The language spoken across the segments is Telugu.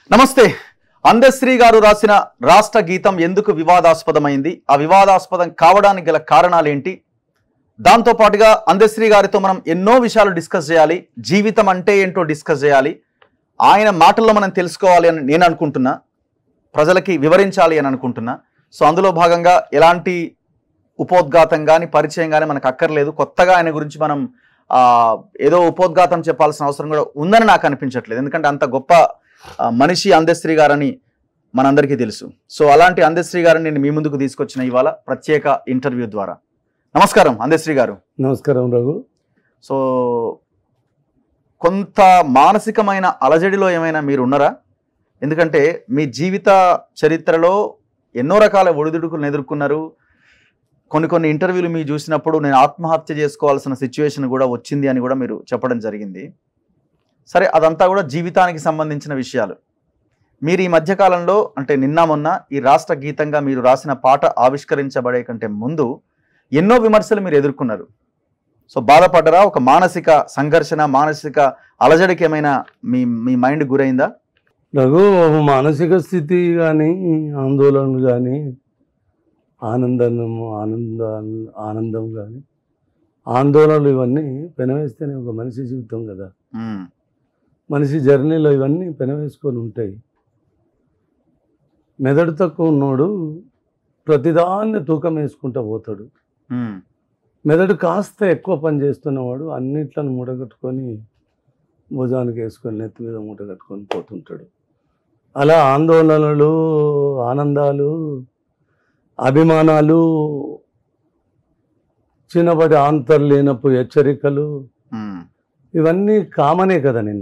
నమస్తే అందశ్రీ గారు రాసిన రాష్ట్ర గీతం ఎందుకు వివాదాస్పదమైంది ఆ వివాదాస్పదం కావడానికి గల కారణాలేంటి దాంతో పాటుగా అందశ్రీ గారితో మనం ఎన్నో విషయాలు డిస్కస్ చేయాలి జీవితం అంటే ఏంటో డిస్కస్ చేయాలి ఆయన మాటల్లో మనం తెలుసుకోవాలి అని నేను అనుకుంటున్నా ప్రజలకి వివరించాలి అని అనుకుంటున్నా సో అందులో భాగంగా ఎలాంటి ఉపోద్ఘాతం కానీ పరిచయం కానీ మనకు అక్కర్లేదు కొత్తగా ఆయన గురించి మనం ఆ, ఏదో ఉపోద్ఘాతం చెప్పాల్సిన అవసరం కూడా ఉందని నాకు అనిపించట్లేదు ఎందుకంటే అంత గొప్ప ఆ, మనిషి అందశ్రీ గారని మనందరికీ తెలుసు సో అలాంటి అందశ్రీ గారిని నేను మీ ముందుకు తీసుకొచ్చిన ఇవాళ ప్రత్యేక ఇంటర్వ్యూ ద్వారా నమస్కారం అందశ్రీ గారు నమస్కారం రఘు సో కొంత మానసికమైన అలజడిలో ఏమైనా మీరు ఉన్నారా ఎందుకంటే మీ జీవిత చరిత్రలో ఎన్నో రకాల ఒడిదుడుకులను ఎదుర్కొన్నారు కొన్ని కొన్ని ఇంటర్వ్యూలు మీరు చూసినప్పుడు నేను ఆత్మహత్య చేసుకోవాల్సిన సిచ్యువేషన్ కూడా వచ్చింది అని కూడా మీరు చెప్పడం జరిగింది సరే అదంతా కూడా జీవితానికి సంబంధించిన విషయాలు మీరు ఈ మధ్యకాలంలో అంటే నిన్న మొన్న ఈ రాష్ట్ర గీతంగా మీరు రాసిన పాట ఆవిష్కరించబడే కంటే ముందు ఎన్నో విమర్శలు మీరు ఎదుర్కొన్నారు సో బాధపడ్డరా ఒక మానసిక సంఘర్షణ మానసిక అలజడికి ఏమైనా మీ మీ మైండ్ గురైందా రఘు మానసిక స్థితి కానీ ఆందోళనలు కానీ ఆనందము ఆనంద ఆనందం కానీ ఆందోళనలు ఇవన్నీ పెనవేస్తేనే ఒక మనిషి జీవితం కదా ఉమ్, మనిషి జర్నీలో ఇవన్నీ పెనవేసుకొని ఉంటాయి మెదడు తక్కువ ఉన్నోడు ప్రతిదాన్ని తూకం వేసుకుంటూ పోతాడు ఉమ్, మెదడు కాస్త ఎక్కువ పని చేస్తున్నవాడు అన్నిట్లను మూటగట్టుకొని భుజానికి వేసుకొని నెత్తి మీద మూట కట్టుకొని పోతుంటాడు అలా ఆందోళనలు ఆనందాలు అభిమానాలు చిన్నపాటి ఆంతర్లీనపు హెచ్చరికలు ఉమ్, ఇవన్నీ కామనే కదా నిన్న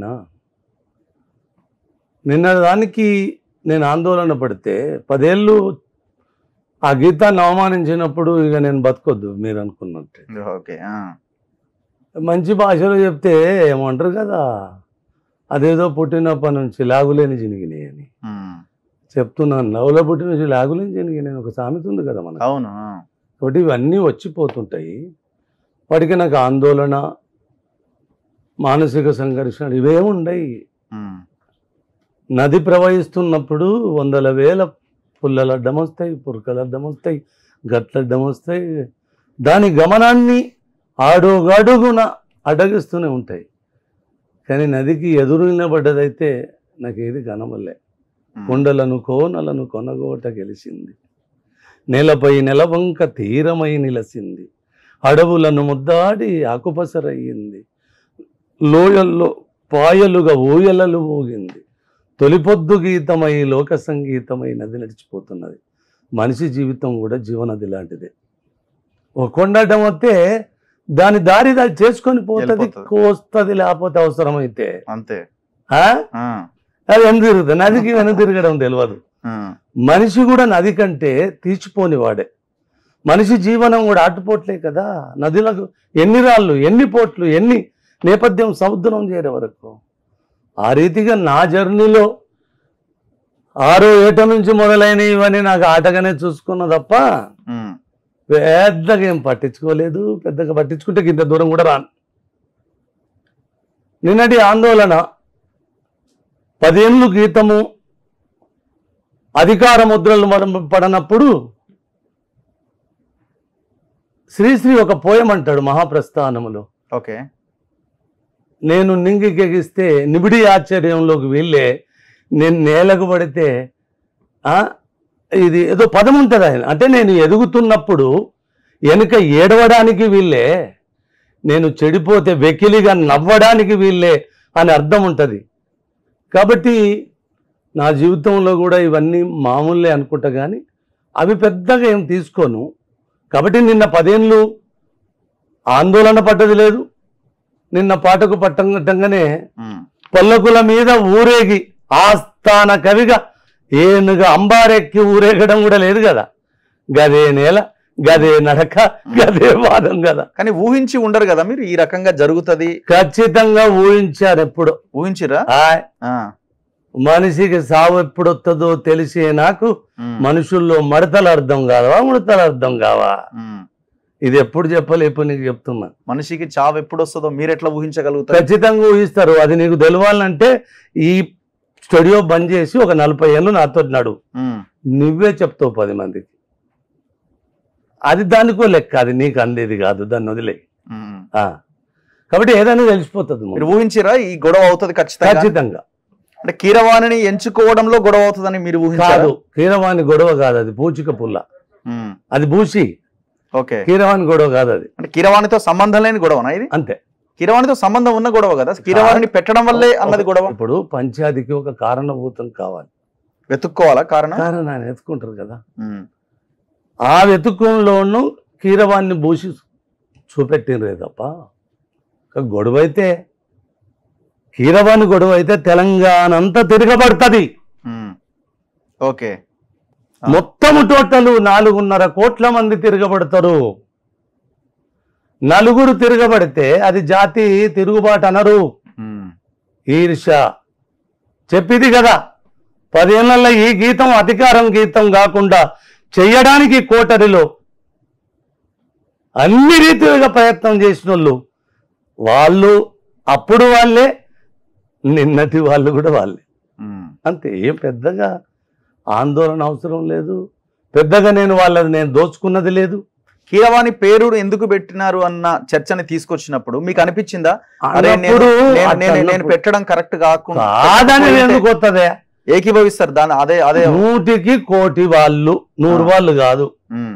నిన్న దానికి నేను ఆందోళన పడితే పదేళ్ళు ఆ గీతాన్ని అవమానించినప్పుడు ఇక నేను బతకొద్దు మీరు అనుకున్నట్టే ఓకే ఆ, మంచి భాషలో చెప్తే ఏమంటారు కదా అదేదో పుట్టినప్పటి నుంచి లాగులేని జినిగినాయి అని ఉమ్, చెప్తున్నాను లవ్లో పుట్టిన నుంచి లాగులేని జినిగినాయి ఒక సామెత ఉంది కదా మనకు అవును ఆ, కాబట్టి ఇవన్నీ వచ్చిపోతుంటాయి వాటికి నాకు ఆందోళన మానసిక సంఘర్షణ ఇవే ఉండయి ఉమ్, నది ప్రవహిస్తున్నప్పుడు వందల వేల పుల్లలు అడ్డం వస్తాయి పురకలు అడ్డం వస్తాయి గట్ల అడ్డం వస్తాయి దాని గమనాన్ని అడుగడుగున అడ్డగిస్తూనే ఉంటాయి కానీ నదికి ఎదురు నిలబడ్డదైతే నాకు ఏది కనబడలే ఉమ్, కొండలను కోనలను కొనగోట గెలిచింది నేలపై నెలవంక తీరమై నిలసింది అడవులను ముద్దాడి ఆకుపసరయ్యింది లోయల్లో పాయలుగా ఊయలలు ఊగింది తొలిపొద్దు గీతమై లోక సంగీతమై నది నడిచిపోతున్నది మనిషి జీవితం కూడా జీవనది లాంటిదే ఒక కొండటం వస్తే దాని దారి దారి చేసుకొని పోతుంది వెళ్ళిపోతది. కోస్తుంది లేకపోతే అవసరమైతే అంతే ఆ? ఆ, అది వెను తిరుగుతుంది నదికి వెను తిరగడం తెలియదు ఆ, మనిషి కూడా నది కంటే తీర్చిపోని వాడే మనిషి జీవనం కూడా ఆటుపోట్లే కదా నదులకు ఎన్ని రాళ్ళు ఎన్ని పోట్లు ఎన్ని నేపథ్యం సముద్రం చేరే వరకు ఆ రీతిగా నా జర్నీలో ఆరో ఏట నుంచి మొదలైన ఇవన్నీ నాకు ఆటగానే చూసుకున్న తప్ప ఉమ్, పెద్దగా ఏం పట్టించుకోలేదు పెద్దగా పట్టించుకుంటే ఇంత దూరం కూడా రాను నిన్నటి ఆందోళన పదేళ్ళు గీతము అధికార ముద్రలు మనం పడనప్పుడు శ్రీశ్రీ ఒక పోయం అంటాడు మహాప్రస్థానములో ఓకే నేను నింగికెగిస్తే నిబిడి ఆశ్చర్యంలోకి వెళ్ళే నేను నేలకు పడితే ఆ, ఇది ఏదో పదం ఉంటుంది ఆయన అంటే నేను ఎదుగుతున్నప్పుడు వెనుక ఏడవడానికి వీళ్ళే నేను చెడిపోతే వెకిలిగా నవ్వడానికి వీళ్ళే అని అర్థం ఉంటుంది కాబట్టి నా జీవితంలో కూడా ఇవన్నీ మామూలే అనుకుంటా కానీ అవి పెద్దగా ఏం తీసుకోను కాబట్టి నిన్న పదేళ్ళు ఆందోళన పడ్డది లేదు నిన్న పాటకు పట్టంగానే ఉమ్, పల్లకుల మీద ఊరేగి ఆస్థాన కవిగా ఏనుగా అంబారెక్కి ఊరేగడం కూడా లేదు కదా గదే నేల గదే నడక గదే వాదం కదా కానీ ఊహించి ఉండరు కదా మీరు ఈ రకంగా జరుగుతది ఖచ్చితంగా ఊహించారు ఎప్పుడు ఊహించిరా ఆయ్, ఆ, మనిషికి సావు ఎప్పుడొస్తుందో తెలిసే నాకు ఉమ్, మనుషుల్లో మడతలు అర్థం కావా ముడతలు అర్థం కావా ఉమ్. ఇది ఎప్పుడు చెప్పలే ఇప్పుడు నీకు చెప్తున్నా మనిషికి చావు ఎప్పుడు వస్తుందో మీరు ఎట్లా ఊహించగలుగుతారు ఖచ్చితంగా ఊహిస్తారు అది నీకు తెలవాలంటే ఈ స్టూడియో బంద్ చేసి ఒక నలభై ఏళ్ళు నాతో నడు ఉమ్, నువ్వే చెప్తావు పది మందికి అది దానికో లెక్క అది నీకు అందేది కాదు దాన్ని వదిలే ఉమ్. కాబట్టి ఏదైనా తెలిసిపోతుంది ముందు. మీరు ఊహించిరా ఈ గొడవ అవుతుంది ఖచ్చితంగా ఖచ్చితంగా అంటే కీరవాణిని ఎంచుకోవడంలో గొడవ అవుతుందని మీరు ఊహించారు కాదు కీరవాణి గొడవ కాదు అది పూచిక పుల్ల అది పూసి ఓకే కీరవాణి గొడవ కాదు అది అంటే కీరవాణితో సంబంధం లేని గొడవనా ఇది అంతే కీరవాణితో సంబంధం ఉన్న గొడవ కదా కీరవాణిని పెట్టడం వల్లే అన్నది గొడవ ఇప్పుడు పంచాయతీకి ఒక కారణభూతం కావాలి వెతుక్కోవాలా కారణం కారణాన్ని ఎత్తుకుంటారు కదా ఉమ్, ఆ వెతుకంలోనూ కీరవాణ్ణి భూసి చూపెట్టినరే తప్ప ఒక గొడవ అయితే కీరవాణి గొడవ అయితే తెలంగాణ అంతా తిరగబడుతుంది ఉమ్. ఓకే ఆ. మొత్తము టోటల్ నాలుగున్నర కోట్ల మంది తిరగబడతారు నలుగురు తిరగబడితే అది జాతి తిరుగుబాటు అనరు ఉమ్, ఈర్ష చెప్పింది కదా పదేళ్లలో ఈ గీతం అధికారం గీతం కాకుండా చెయ్యడానికి కోటరిలో అన్ని రీతిలుగా ప్రయత్నం చేసిన వాళ్ళు వాళ్ళు అప్పుడు వాళ్ళే నిన్నటి వాళ్ళు కూడా వాళ్ళే ఉమ్, అంతే ఏం పెద్దగా ఆందోళన అవసరం లేదు పెద్దగా నేను వాళ్ళది నేను దోచుకున్నది లేదు కీరవాణి పేరు ఎందుకు పెట్టినారు అన్న చర్చని తీసుకొచ్చినప్పుడు మీకు అనిపించిందా అరే నేను అన్నప్పుడు నేను- అట్లా నేను నేను అన్నప్పుడు పెట్టడం కరెక్ట్ కాకుండా కాదని ఎందుకు వస్తుందే ఏకీభవిస్తారు దాని అదే అదే నూటికి కోటి వాళ్ళు నూరు ఆ. వాళ్ళు కాదు ఉమ్,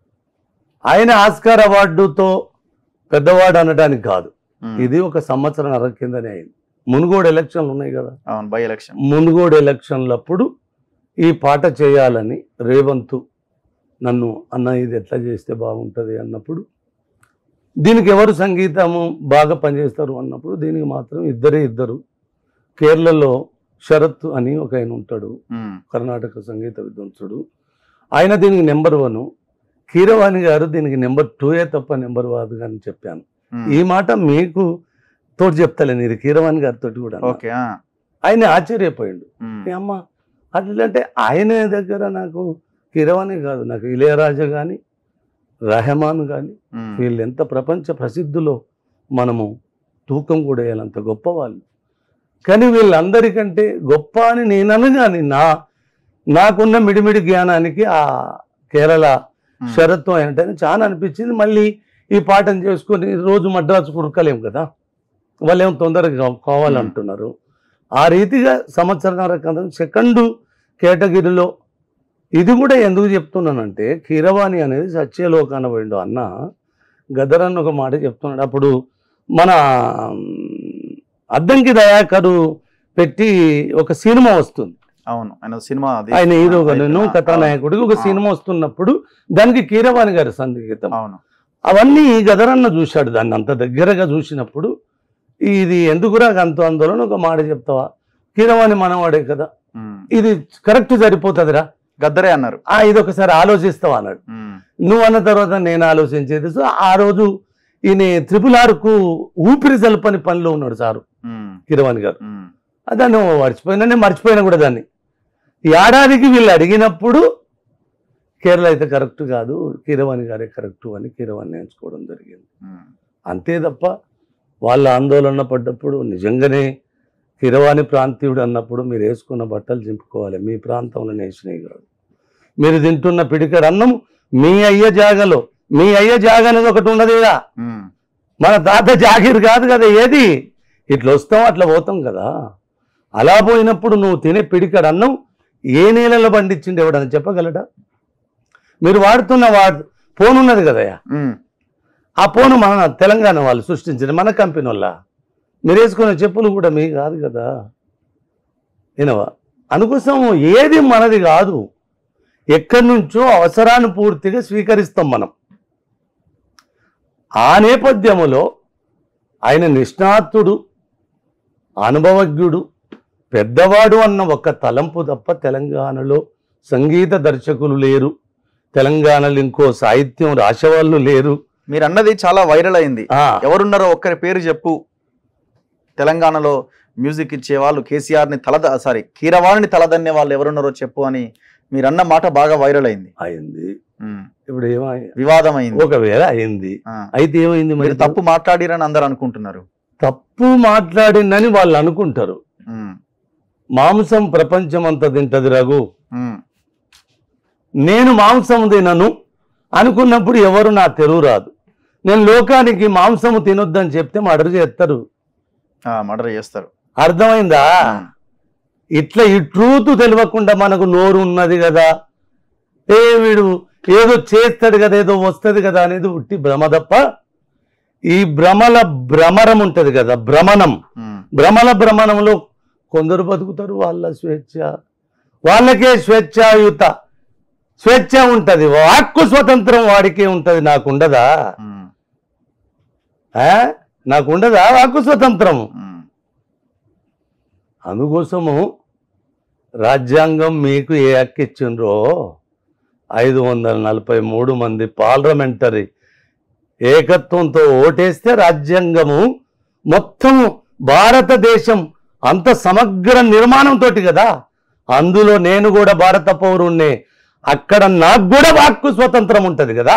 ఆయన ఆస్కార్ అవార్డుతో పెద్దవాడు అనడానికి కాదు ఉమ్, ఇది ఒక సంవత్సరం అర కిందనే అయింది మునుగోడు ఎలక్షన్లు ఉన్నాయి కదా అవును బై ఎలక్షన్ మునుగోడు ఎలక్షన్లప్పుడు ఈ పాట చేయాలని రేవంత్ నన్ను అన్న ఇది ఎట్లా చేస్తే బాగుంటుంది అన్నప్పుడు దీనికి ఎవరు సంగీతము బాగా పనిచేస్తారు అన్నప్పుడు దీనికి మాత్రం ఇద్దరే ఇద్దరు కేరళలో శరత్ అని ఒక ఆయన ఉంటాడు ఉమ్, కర్ణాటక సంగీత విద్వాంసుడు ఆయన దీనికి నెంబర్ వన్ కీరవాణి గారు దీనికి నెంబర్ టూయే తప్ప నెంబర్ వాదు అని చెప్పాను ఉమ్, ఈ మాట మీకు తోటి చెప్తలేను ఇది కీరవాణి గారితో కూడా అన్నా. ఓకే ఆ, ఆయన ఆశ్చర్యపోయిండు ఉమ్, ఏ అమ్మ అట్లంటే ఆయన దగ్గర నాకు కిరవాణి కాదు నాకు ఇళయరాజా కానీ రెహమాన్ కానీ ఉమ్, వీళ్ళు ఎంత ప్రపంచ ప్రసిద్ధులో మనము తూకం కూడా వేయాలంత గొప్ప వాళ్ళు కానీ వీళ్ళందరికంటే గొప్ప అని నేను అనగాని నా నాకున్న మిడిమిడి జ్ఞానానికి ఆ కేరళ ఉమ్, షరత్వం ఏంటని చాలా అనిపించింది మళ్ళీ ఈ పాటను చేసుకొని రోజు మద్రాసు కుడకలేం కదా వాళ్ళు ఏం తొందరగా కావ- కావాలంటున్నారు ఆ రీతిగా సంవత్సరాల క్రితం సెకండ్ కేటగిరీలో ఇది కూడా ఎందుకు చెప్తున్నానంటే కీరవాణి అనేది సత్యలోకాన పోయిండు అన్న గదరన్న ఒక మాట చెప్తున్నాడు అప్పుడు మన మ్, అద్దంకి దయాకరు పెట్టి ఒక సినిమా వస్తుంది అవును ఆయన సినిమా అది- ఆయన హీరోగా అయితే- నేను ఆ, కథానాయకుడికి ఒక ఆ. సినిమా వస్తున్నప్పుడు దానికి కీరవాణి గారి సంగీతం అవును అవన్నీ గదరన్న చూశాడు దాన్ని అంత దగ్గరగా చూసినప్పుడు ఇది ఎందుకురా అంత ఆందోళన ఒక మాట చెప్తావా కీరవాణి మనవాడే కదా ఉమ్, ఇది కరెక్ట్ సరిపోతుందిరా గద్దరే అన్నారు ఆ ఇది ఒకసారి ఆలోచిస్తావా అన్నాడు ఉమ్, నువ్వు అన్న తర్వాత నేను ఆలోచించేది సో ఆ రోజు ఈయన త్రిపుల్ ఆర్కు ఊపిరి జలపని పనిలో ఉన్నాడు సారు ఉమ్, కీరవాణి గారు ఉమ్, ఆ దాన్ని మర్చిపోయినా నేను మర్చిపోయినా కూడా దాన్ని ఈ ఏడాదికి వీళ్ళు అడిగినప్పుడు కేరళ అయితే కరెక్ట్ కాదు కీరవాణి గారే కరెక్ట్ అని కీరవాణి ఎంచుకోవడం జరిగింది ఉమ్, అంతే తప్ప వాళ్ళ ఆందోళన పడ్డప్పుడు నిజంగానే కిరవాణి ప్రాంతీయుడు అన్నప్పుడు మీరు వేసుకున్న బట్టలు చింపుకోవాలి మీ ప్రాంతంలో నేసినవి కాదు మీరు తింటున్న పిడికడ అన్నం మీ అయ్య జాగలో మీ అయ్య జాగ అనేది ఒకటి ఉండదు కదా ఉమ్, మన తాత జాగీర్ కాదు కదా ఏది ఇట్లా వస్తాం అట్లా పోతాం కదా అలా పోయినప్పుడు నువ్వు తినే పిడికడ అన్నం ఏ నేలలో పండించింది ఎవడని చెప్పగలడా మీరు వాడుతున్న వాడు ఫోన్ ఉన్నది కదయ్యా ఉమ్, ఆ ఫోన్ మన తెలంగాణ వాళ్ళు సృష్టించిన మన కంపెనీ వల్ల మీరు వేసుకునే చెప్పులు కూడా మీ కాదు కదా వినవా అందుకోసం ఏది మనది కాదు ఎక్కడి నుంచో అవసరాన్ని పూర్తిగా స్వీకరిస్తాం మనం ఆ నేపథ్యములో ఆయన నిష్ణాతుడు అనుభవజ్ఞుడు పెద్దవాడు అన్న ఒక తలంపు తప్ప తెలంగాణలో సంగీత దర్శకులు లేరు తెలంగాణలో ఇంకో సాహిత్యం రాసేవాళ్ళు లేరు మీరు అన్నది చాలా వైరల్ అయింది ఆ, ఎవరున్నారో ఒక్కరి పేరు చెప్పు తెలంగాణలో మ్యూజిక్ ఇచ్చే వాళ్ళు కేసీఆర్ ని తలద సారీ కీరవాణిని తలదన్నే వాళ్ళు ఎవరున్నారో చెప్పు అని మీరు అన్న మాట బాగా వైరల్ అయింది అయింది ఉమ్, ఇప్పుడు ఏమై వివాదం అయింది ఒకవేళ అయింది ఆ, అయితే ఏమైంది మరి మీరు తప్పు మాట్లాడిరని అందరు అనుకుంటున్నారు తప్పు మాట్లాడిందని వాళ్ళు అనుకుంటారు ఉమ్, మాంసం ప్రపంచం అంతా తింటది రఘు ఉమ్, నేను మాంసం తినను అనుకున్నప్పుడు ఎవరు నా తెరువు రాదు నేను లోకానికి మాంసము తినొద్దని చెప్తే మర్డర్ చేస్తారు ఆ, మర్డర్ చేస్తారు అర్థమైందా ఉమ్, ఇట్లా ఈ ట్రూత్ తెలియకుండా మనకు నోరు ఉన్నది కదా ఏ వీడు ఏదో చేస్తాడు కదా ఏదో వస్తుంది కదా అనేది ఉట్టి భ్రమ తప్ప ఈ భ్రమల భ్రమరం ఉంటది కదా భ్రమణం ఉమ్, భ్రమల భ్రమణంలో కొందరు బతుకుతారు వాళ్ళ స్వేచ్ఛ వాళ్ళకే స్వేచ్ఛాయుత స్వేచ్ఛ ఉంటది వాక్కు స్వతంత్రం వాడికే ఉంటది నాకు ఉండదా ఉమ్, ఆ? నాకు ఉండదా వాక్కు స్వతంత్రం ఉమ్, అందుకోసము రాజ్యాంగం మీకు ఏ హక్కు ఇచ్చిండ్రో ఐదు వందల నలభై మూడు మంది పార్లమెంటరీ ఏకత్వంతో ఓటేస్తే రాజ్యాంగము మొత్తం భారతదేశం అంత సమగ్ర నిర్మాణంతో కదా అందులో నేను కూడా భారత పౌరుణ్ణే అక్కడ నాకు కూడా వాక్కు స్వతంత్రం ఉంటది కదా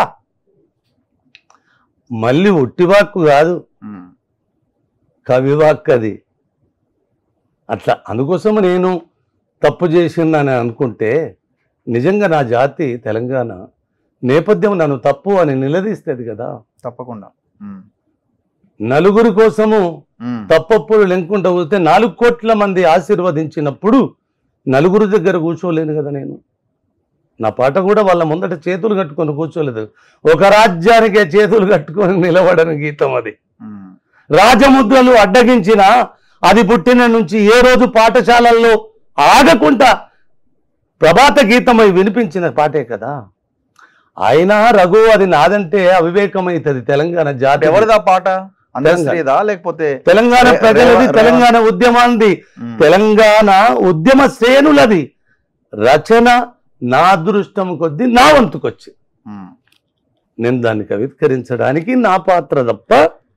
మళ్ళీ ఉట్టి వాక్కు కాదు ఉమ్, కవి వాక్ అది అట్లా అందుకోసం నేను తప్పు చేసిందని అనుకుంటే నిజంగా నా జాతి తెలంగాణ నేపథ్యం నన్ను తప్పు అని నిలదీస్తుంది కదా తప్పకుండా ఉమ్, నలుగురి కోసము ఉమ్, తప్పప్పుడు లెంకుంటూ పోతే నాలుగు కోట్ల మంది ఆశీర్వదించినప్పుడు నలుగురు దగ్గర కూర్చోలేను కదా నేను నా పాట కూడా వాళ్ళ ముందట చేతులు కట్టుకొని కూర్చోలేదు ఒక రాజ్యానికే చేతులు కట్టుకొని నిలబడని గీతం అది ఉమ్, రాజముద్రలు అడ్డగించిన అది పుట్టిన నుంచి ఏ రోజు పాఠశాలల్లో ఆగకుండా ప్రభాత గీతమై వినిపించిన పాటే కదా అయినా రఘు అది నాదంటే అవివేకమైతుంది తెలంగాణ జాతి ఎవరిదా పాట అందరిదా లేకపోతే తెలంగాణ రే- ప్రజలది రేవ- తెలంగాణ ఉద్యమాంది ఉమ్, తెలంగాణ ఉద్యమ శ్రేణులది రచన నా అదృష్టం కొద్దీ నా వంతుకొచ్చి ఉమ్, నేను దాన్ని కవిత్కరించడానికి నా పాత్ర తప్ప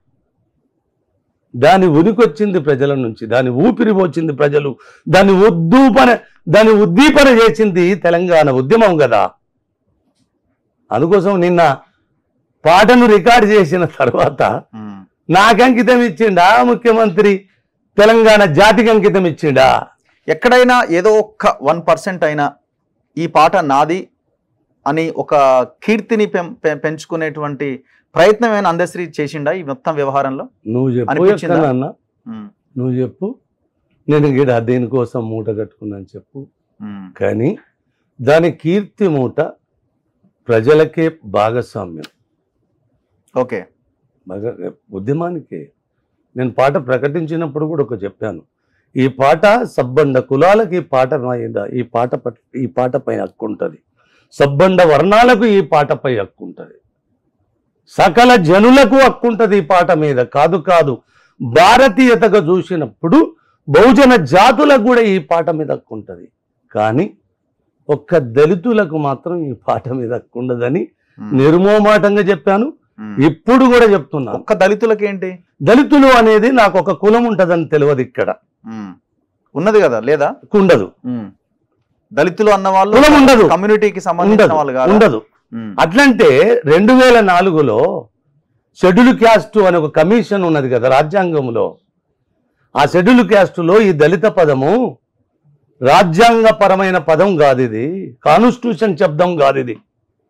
దాని ఉనికొచ్చింది ప్రజల నుంచి దాని ఊపిరి పోచింది ప్రజలు దాన్ని ఉద్దూపన దాని ఉద్దీపన చేసింది తెలంగాణ ఉద్యమం కదా అందుకోసం నిన్న పాటను రికార్డ్ చేసిన తర్వాత ఉమ్, నాకు అంకితం ఇచ్చిండా ముఖ్యమంత్రి తెలంగాణ జాతికి అంకితం ఇచ్చిండా ఎక్కడైనా ఏదో ఒక్క వన్ పర్సెంట్ అయినా ఈ పాట నాది అని ఒక కీర్తిని పెం- పె- పెంచుకునేటువంటి ప్రయత్నం ఏమైనా అందశ్రీ చేసిండా ఈ మొత్తం వ్యవహారంలో నువ్వు చెప్పు అనిపించిందా? ఎక్కడన్నా ఉమ్, నువ్వు చెప్పు నేను గిడ దేనికోసం మూట కట్టుకున్నాను చెప్పు ఉమ్, కానీ దాని కీర్తి మూట ప్రజలకే భాగస్వామ్యం ఓకే మగ ఉద్యమానికే నేను పాట ప్రకటించినప్పుడు కూడా ఒక చెప్పాను ఈ పాట సబ్బండ కులాలకు ఈ పాట మీద ఈ పాట పట్- ఈ పాటపై హక్కు ఉంటుంది సబ్బండ వర్ణాలకు ఈ పాటపై హక్కు ఉంటుంది సకల జనులకు హక్కు ఉంటుంది ఈ పాట మీద కాదు కాదు భారతీయతగా చూసినప్పుడు బహుజన జాతులకు కూడా ఈ పాట మీద హక్కు ఉంటుంది కానీ ఒక్క దళితులకు మాత్రం ఈ పాట మీద హక్కు ఉండదని ఉమ్, నిర్మోమాటంగా చెప్పాను ఉమ్. ఇప్పుడు కూడా చెప్తున్నా ఒక్క దళితులకి ఏంటి దళితులు అనేది నాకు ఒక కులం ఉంటదని తెలియదు ఇక్కడ ఉమ్, ఉన్నది కదా లేదా ఉండదు ఉమ్. దళితులు అన్న వాళ్ళు కులం ఉండదు కమ్యూనిటీకి సంబంధించిన ఉండదు వాళ్ళు కాదు ఉండదు అట్లంటే రెండు వేల నాలుగులో షెడ్యూల్ క్యాస్ట్ అనే ఒక కమిషన్ ఉన్నది కదా రాజ్యాంగంలో ఆ షెడ్యూల్ క్యాస్టులో ఈ దళిత పదము రాజ్యాంగపరమైన పదం కాదు ఇది కాన్స్టిట్యూషన్ శబ్దం కాదు ఇది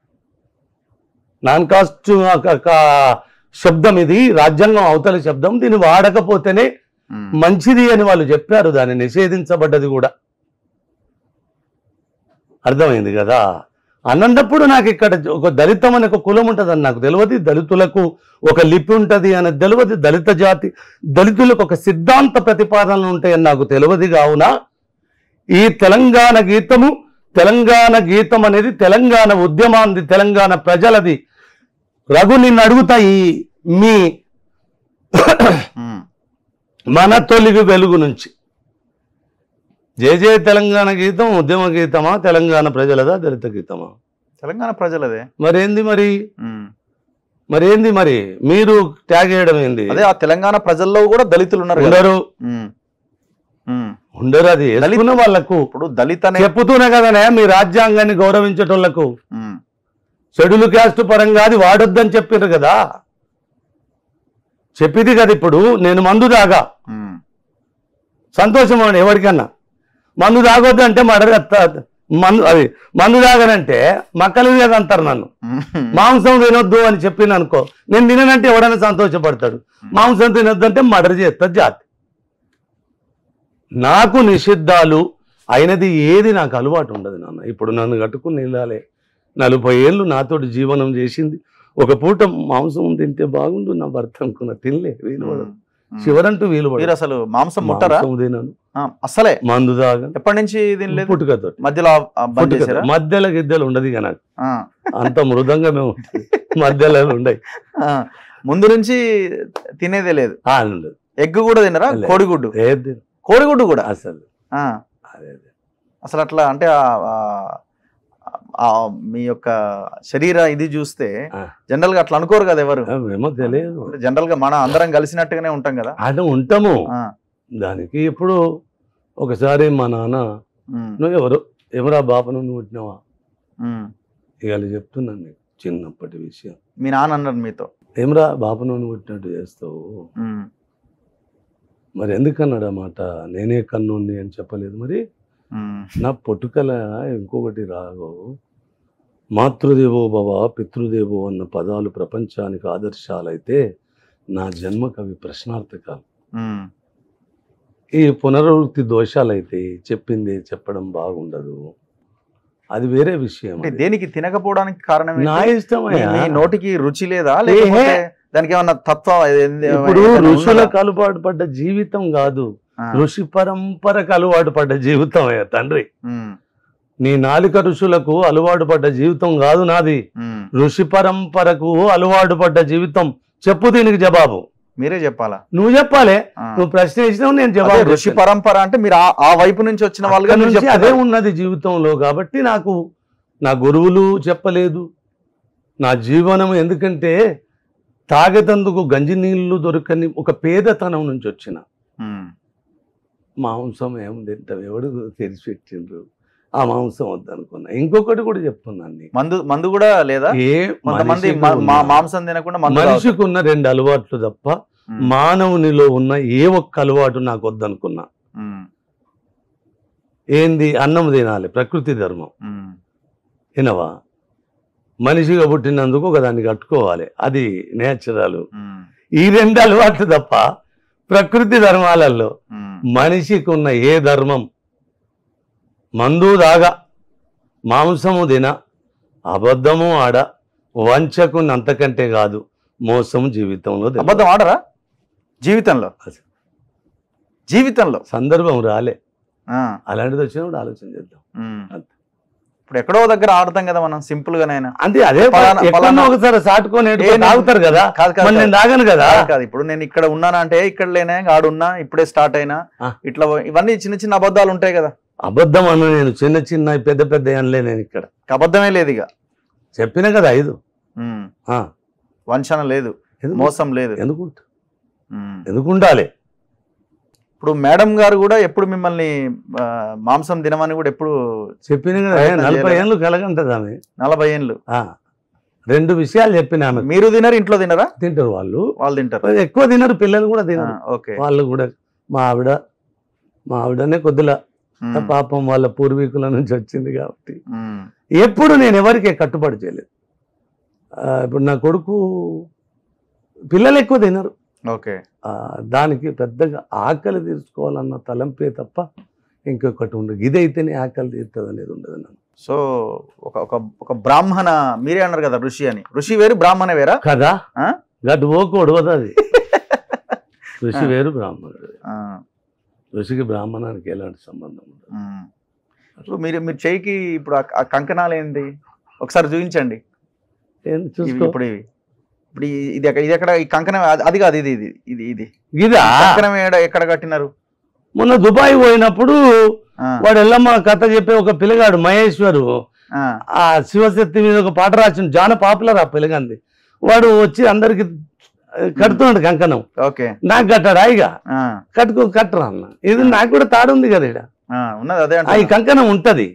నాన్ కాస్ట్ శబ్దం ఇది రాజ్యాంగం అవతల శబ్దం దీన్ని వాడకపోతేనే మంచిది అని వాళ్ళు చెప్పారు దాన్ని నిషేధించబడ్డది కూడా అర్థమైంది కదా అన్నప్పుడు నాకు ఇక్కడ ఒక దళితం అనే ఒక కులం ఉంటుందని నాకు తెలియదు దళితులకు ఒక లిపి ఉంటుంది అని తెలియదు దళిత జాతి దళితులకు ఒక సిద్ధాంత ప్రతిపాదనలు ఉంటాయని నాకు తెలియదు కావున ఈ తెలంగాణ గీతము తెలంగాణ గీతం అనేది తెలంగాణ ఉద్యమాంది తెలంగాణ ప్రజలది రఘు నిన్ను అడుగుతా ఈ మీ మన తొలిగి వెలుగు నుంచి జయ జయ తెలంగాణ గీతం ఉద్యమ గీతమా తెలంగాణ ప్రజలదా దళిత గీతమా తెలంగాణ ప్రజలదే మరేంది మరి ఉమ్. మరేంది మరి మీరు ట్యాగ్ చేయడం ఏంది అదే ఆ తెలంగాణ ప్రజల్లో కూడా దళితులు ఉన్నారు కదా. ఉండరు ఉమ్. ఉమ్. ఉండరు అది వేసుకున్న వాళ్ళకు ఇప్పుడు దళిత అనే చెప్పుతూనే కదనే మీ రాజ్యాంగాన్ని గౌరవించేటోళ్లకు ఉమ్. షెడ్యూల్ క్యాస్ట్ పరంగా అది వాడొద్దని చెప్పారు కదా చెప్పింది కదా ఇప్పుడు నేను మందు దాగా ఉమ్. సంతోషం అండి ఎవరికన్నా మందు తాగొద్దు అంటే మర్డర్ మందు అది మందు తాగనంటే మక్కలు అంటారు నన్ను మాంసం తినొద్దు అని చెప్పింది అనుకో నేను తిననంటే ఎవడైనా సంతోషపడతాడు మాంసం తినొద్దు అంటే మర్డర్ చేస్తుంది జాతి నాకు నిషిద్ధాలు అయినది ఏది నాకు అలవాటు ఉండదు నాన్న ఇప్పుడు నన్ను కట్టుకుని వెళ్ళాలి నలభై ఏళ్ళు నాతోటి జీవనం చేసింది ఒక పూట మాంసం తింటే బాగుండు నా భర్త అనుకున్న తినలే వీలు పడదు చివరంటూ వీలు మీరు పడదు అసలు మాంసం ముట్టరా మాంసం తినను ఆ, అస్సలే మందు తాగను ఎప్పటి నుంచి తినలేదు పుట్టుకతో మధ్యలో ఆ- ఆ బంద్ చేశారా మధ్యలో గిద్దెలు ఉండదు ఇక నాకు ఆ, అంత మృదంగమే ఉంటుంది మధ్యలో ఉండయి ఆ. ముందు నుంచి తినేదే లేదు ఆ, ఉండదు ఎగ్ కూడా తినరా లేదు. కోడిగుడ్డు ఏది కోడిగుడ్డు కూడా అసలు ఆ, అదే అదే. అసలు అట్లా అంటే ఆ- ఆ- ఆ మీ యొక్క శరీర ఇది చూస్తే ఆ. జనరల్ గా అట్లా అనుకోరు కదా ఎవరు ఆ, ఏమో తెలియదు జనరల్ గా మన అందరం కలిసినట్టుగానే ఉంటాం కదా అది ఉంటాము ఆ, దానికి ఇప్పుడు ఒకసారి మా నాన్న ఉమ్, నువ్వు ఎవరు ఎవరా బాపను నువ్వు పుట్టినావా ఉమ్. ఇవాళ చెప్తున్నాను నీకు చిన్నప్పటి విషయం మీ నాన్న అన్నారు మీతో ఏమరా బాపను నువ్వు పుట్టినట్టు చేస్తావు ఉమ్, మరి ఎందుకన్నాడు ఆ మాట నేనే కన్నుండి అని చెప్పలేదు మరి ఉమ్, నా పొట్టుకల ఇంకొకటి రాగో మాతృదేవో భవ పితృదేవో అన్న పదాలు ప్రపంచానికి ఆదర్శాలైతే నా జన్మకు అవి ప్రశ్నార్థకాలు ఉమ్, ఈ పునరావృత్తి దోషాలైతే చెప్పింది చెప్పడం బాగుండదు అది వేరే విషయం అంటే అది. దేనికి తినకపోవడానికి కారణం ఏంటి? నా మీ ఇష్టమయ్యా మీ నోటికి రుచి లేదా లేకపోతే దానికి ఏమన్నా తత్వం ఏంది- ఇప్పుడు ఏదైనా ఋషులకు ఉన్నదా? అలవాటు పడ్డ జీవితం కాదు ఆ, ఋషి పరంపరకు అలవాటు పడ్డ జీవితం అయ్యా తండ్రి ఉమ్, నీ నాలుక ఋషులకు అలవాటు పడ్డ జీవితం కాదు నాది ఉమ్. ఋషి పరంపరకు అలవాటు పడ్డ జీవితం చెప్పు దీనికి జవాబు మీరే చెప్పాలా నువ్వు చెప్పాలి ఆ. నువ్వు ప్రశ్న ఇచ్చినావు నేను అదే జవాబు ఋషి చెప్తాను. పరంపర అంటే మీరు ఆ- ఆ వైపు నుంచి వచ్చిన వాళ్ళుగా అక్కడి మీరు నుంచి అదే చెప్తున్నారు. ఉన్నది జీవితంలో కాబట్టి నాకు నా గురువులు చెప్పలేదు నా జీవనం ఎందుకంటే తాగేతందుకు గంజి నీళ్లు దొరకని ఒక పేదతనం నుంచి వచ్చిన ఉమ్, మాంసం ఏం తింటాం ఎవడు తెరిచి పెట్టిండ్రు ఆ మాంసం వద్దనుకున్నా ఇంకొకటి కూడా చెప్తున్నాను నీకు. మందు మందు కూడా లేదా ఏ కొంతమంది మనిషికి మా- మా- ఉన్న- మాంసం తినకుండా మందు మనిషికి ఉన్న రెండు అలవాట్లు తప్ప తాగుతారు. ఉమ్, మానవునిలో ఉన్న ఏ ఒక్క అలవాటు నాకు వద్దనుకున్నా ఉమ్, ఏంది అన్నం తినాలి ప్రకృతి ధర్మం ఉమ్, వినవా మనిషిగా పుట్టినందుకు ఒక దాన్ని కట్టుకోవాలి అది నేచురల్ ఉమ్, ఈ రెండు అలవాట్లు తప్ప ప్రకృతి ధర్మాలలో ఉమ్, మనిషికి ఉన్న ఏ ధర్మం మందు దాగా మాంసము తిన అబద్ధము ఆడ వంచకు అంతకంటే కాదు మోసం జీవితంలో తెలియదు. అబద్ధం ఆడరా జీవితంలో అసలు. జీవితంలో సందర్భం రాలే ఆ, అలాంటిది వచ్చినప్పుడు ఆలోచన చేద్దాం ఉమ్. అంతే. ఇప్పుడు ఎక్కడో దగ్గర ఆడతాం కదా మనం సింపుల్ గానైనా అంతే అదే పలానా- ఎక్కడో పలానా- ఒకసారి సాటుకొని ఏ ఎటుకో నేను- తాగుతారు కదా కాదు కాదు మరి నేను తాగను కదా కాదు, కాదు ఇప్పుడు నేను ఇక్కడ ఉన్నానా అంటే ఇక్కడ లేనే ఆడున్నా ఇప్పుడే స్టార్ట్ అయినా ఆ. ఇట్లా ఇవన్నీ చిన్న చిన్న అబద్ధాలు ఉంటాయి కదా అబద్ధం అన్న నేను చిన్న చిన్న పెద్ద పెద్ద అనలే నేను ఇక్కడ అబద్ధమే లేదు ఇక చెప్పిన కదా ఐదు ఉమ్. ఆ, వంచన లేదు ఎందుకు మోసం లేదు ఎందుకు ఉమ్. ఎందుకు ఉండాలి ఇప్పుడు మేడం గారు కూడా ఎప్పుడు మిమ్మల్ని ఆ, మాంసం తినమని కూడా ఎప్పుడు చెప్పిన కదా ప్రయత్నం నలభై చేయలేదా? ఏళ్ళు కలగంటది ఆమె నలభై ఏళ్ళు ఆ, రెండు విషయాలు చెప్పిన ఆమె మీరు తినరు ఇంట్లో తినరా తింటారు వాళ్ళు వాళ్ళు తింటారు ఎక్కువ తినరు పిల్లలు కూడా ఆ, తినరు ఓకే వాళ్ళు కూడా మా ఆవిడ మా ఆవిడనే కొద్దిలా ఉమ్, పాపం వాళ్ళ పూర్వీకుల నుంచి వచ్చింది కాబట్టి ఉమ్, ఎప్పుడు నేను ఎవరికి కట్టుబడి చేయలేదు ఆ, ఇప్పుడు నా కొడుకు పిల్లలు ఎక్కువ తినరు ఓకే ఆ, దానికి పెద్దగా ఆకలి తీర్చుకోవాలన్న తలంపే తప్ప ఇంకొకటి ఉండదు ఇదైతేనే ఆకలి తీరుతుంది అనేది ఉండదు నాకు సో ఒక ఒక ఒక బ్రాహ్మణ మీరే అన్నారు కదా ఋషి అని ఋషి వేరు బ్రాహ్మణ వేరా కదా ఆ? గట్టు పోకూడదు కదా అది ఋషి వేరు బ్రాహ్మణుడు ఆ, ఋషికి బ్రాహ్మణానికి ఎలాంటి సంబంధం ఉండదు ఉమ్. ఇప్పుడు మీరు మీరు చేయికి ఇప్పుడు ఆ- ఆ కంకణాలు ఏంది ఒకసారి చూపించండి ఏం ఇవి చూసుకో ఇప్పుడు ఇవి ఇప్పుడు ఈ- ఇది ఎక్కడ ఇది ఎక్కడ ఈ కంకణం అది- అది కాదు ఇది ఇది ఇది ఇది ఇదా కంకణం ఏడ- ఎక్కడ కట్టినారు మొన్న దుబాయ్ పోయినప్పుడు ఆ, వాడు ఎల్లమ్మ కథ చెప్పే ఒక పిల్లగాడు మహేశ్వరు ఆ, ఆ శివశక్తి మీద ఒక పాట రాసిన జాన పాపులర్ ఆ పిల్లగాంది వాడు వచ్చి అందరికి కడుతున్నాడు కంకణం ఓకే నాకు కట్టాడు హాయిగా ఆ, కట్టుకో కట్టరా అన్న ఇది నాకు కూడా తాడు ఉంది కదా ఇక్కడ ఆ, ఉన్నది అదే ఆ, ఈ అంటే కంకణం ఉంటది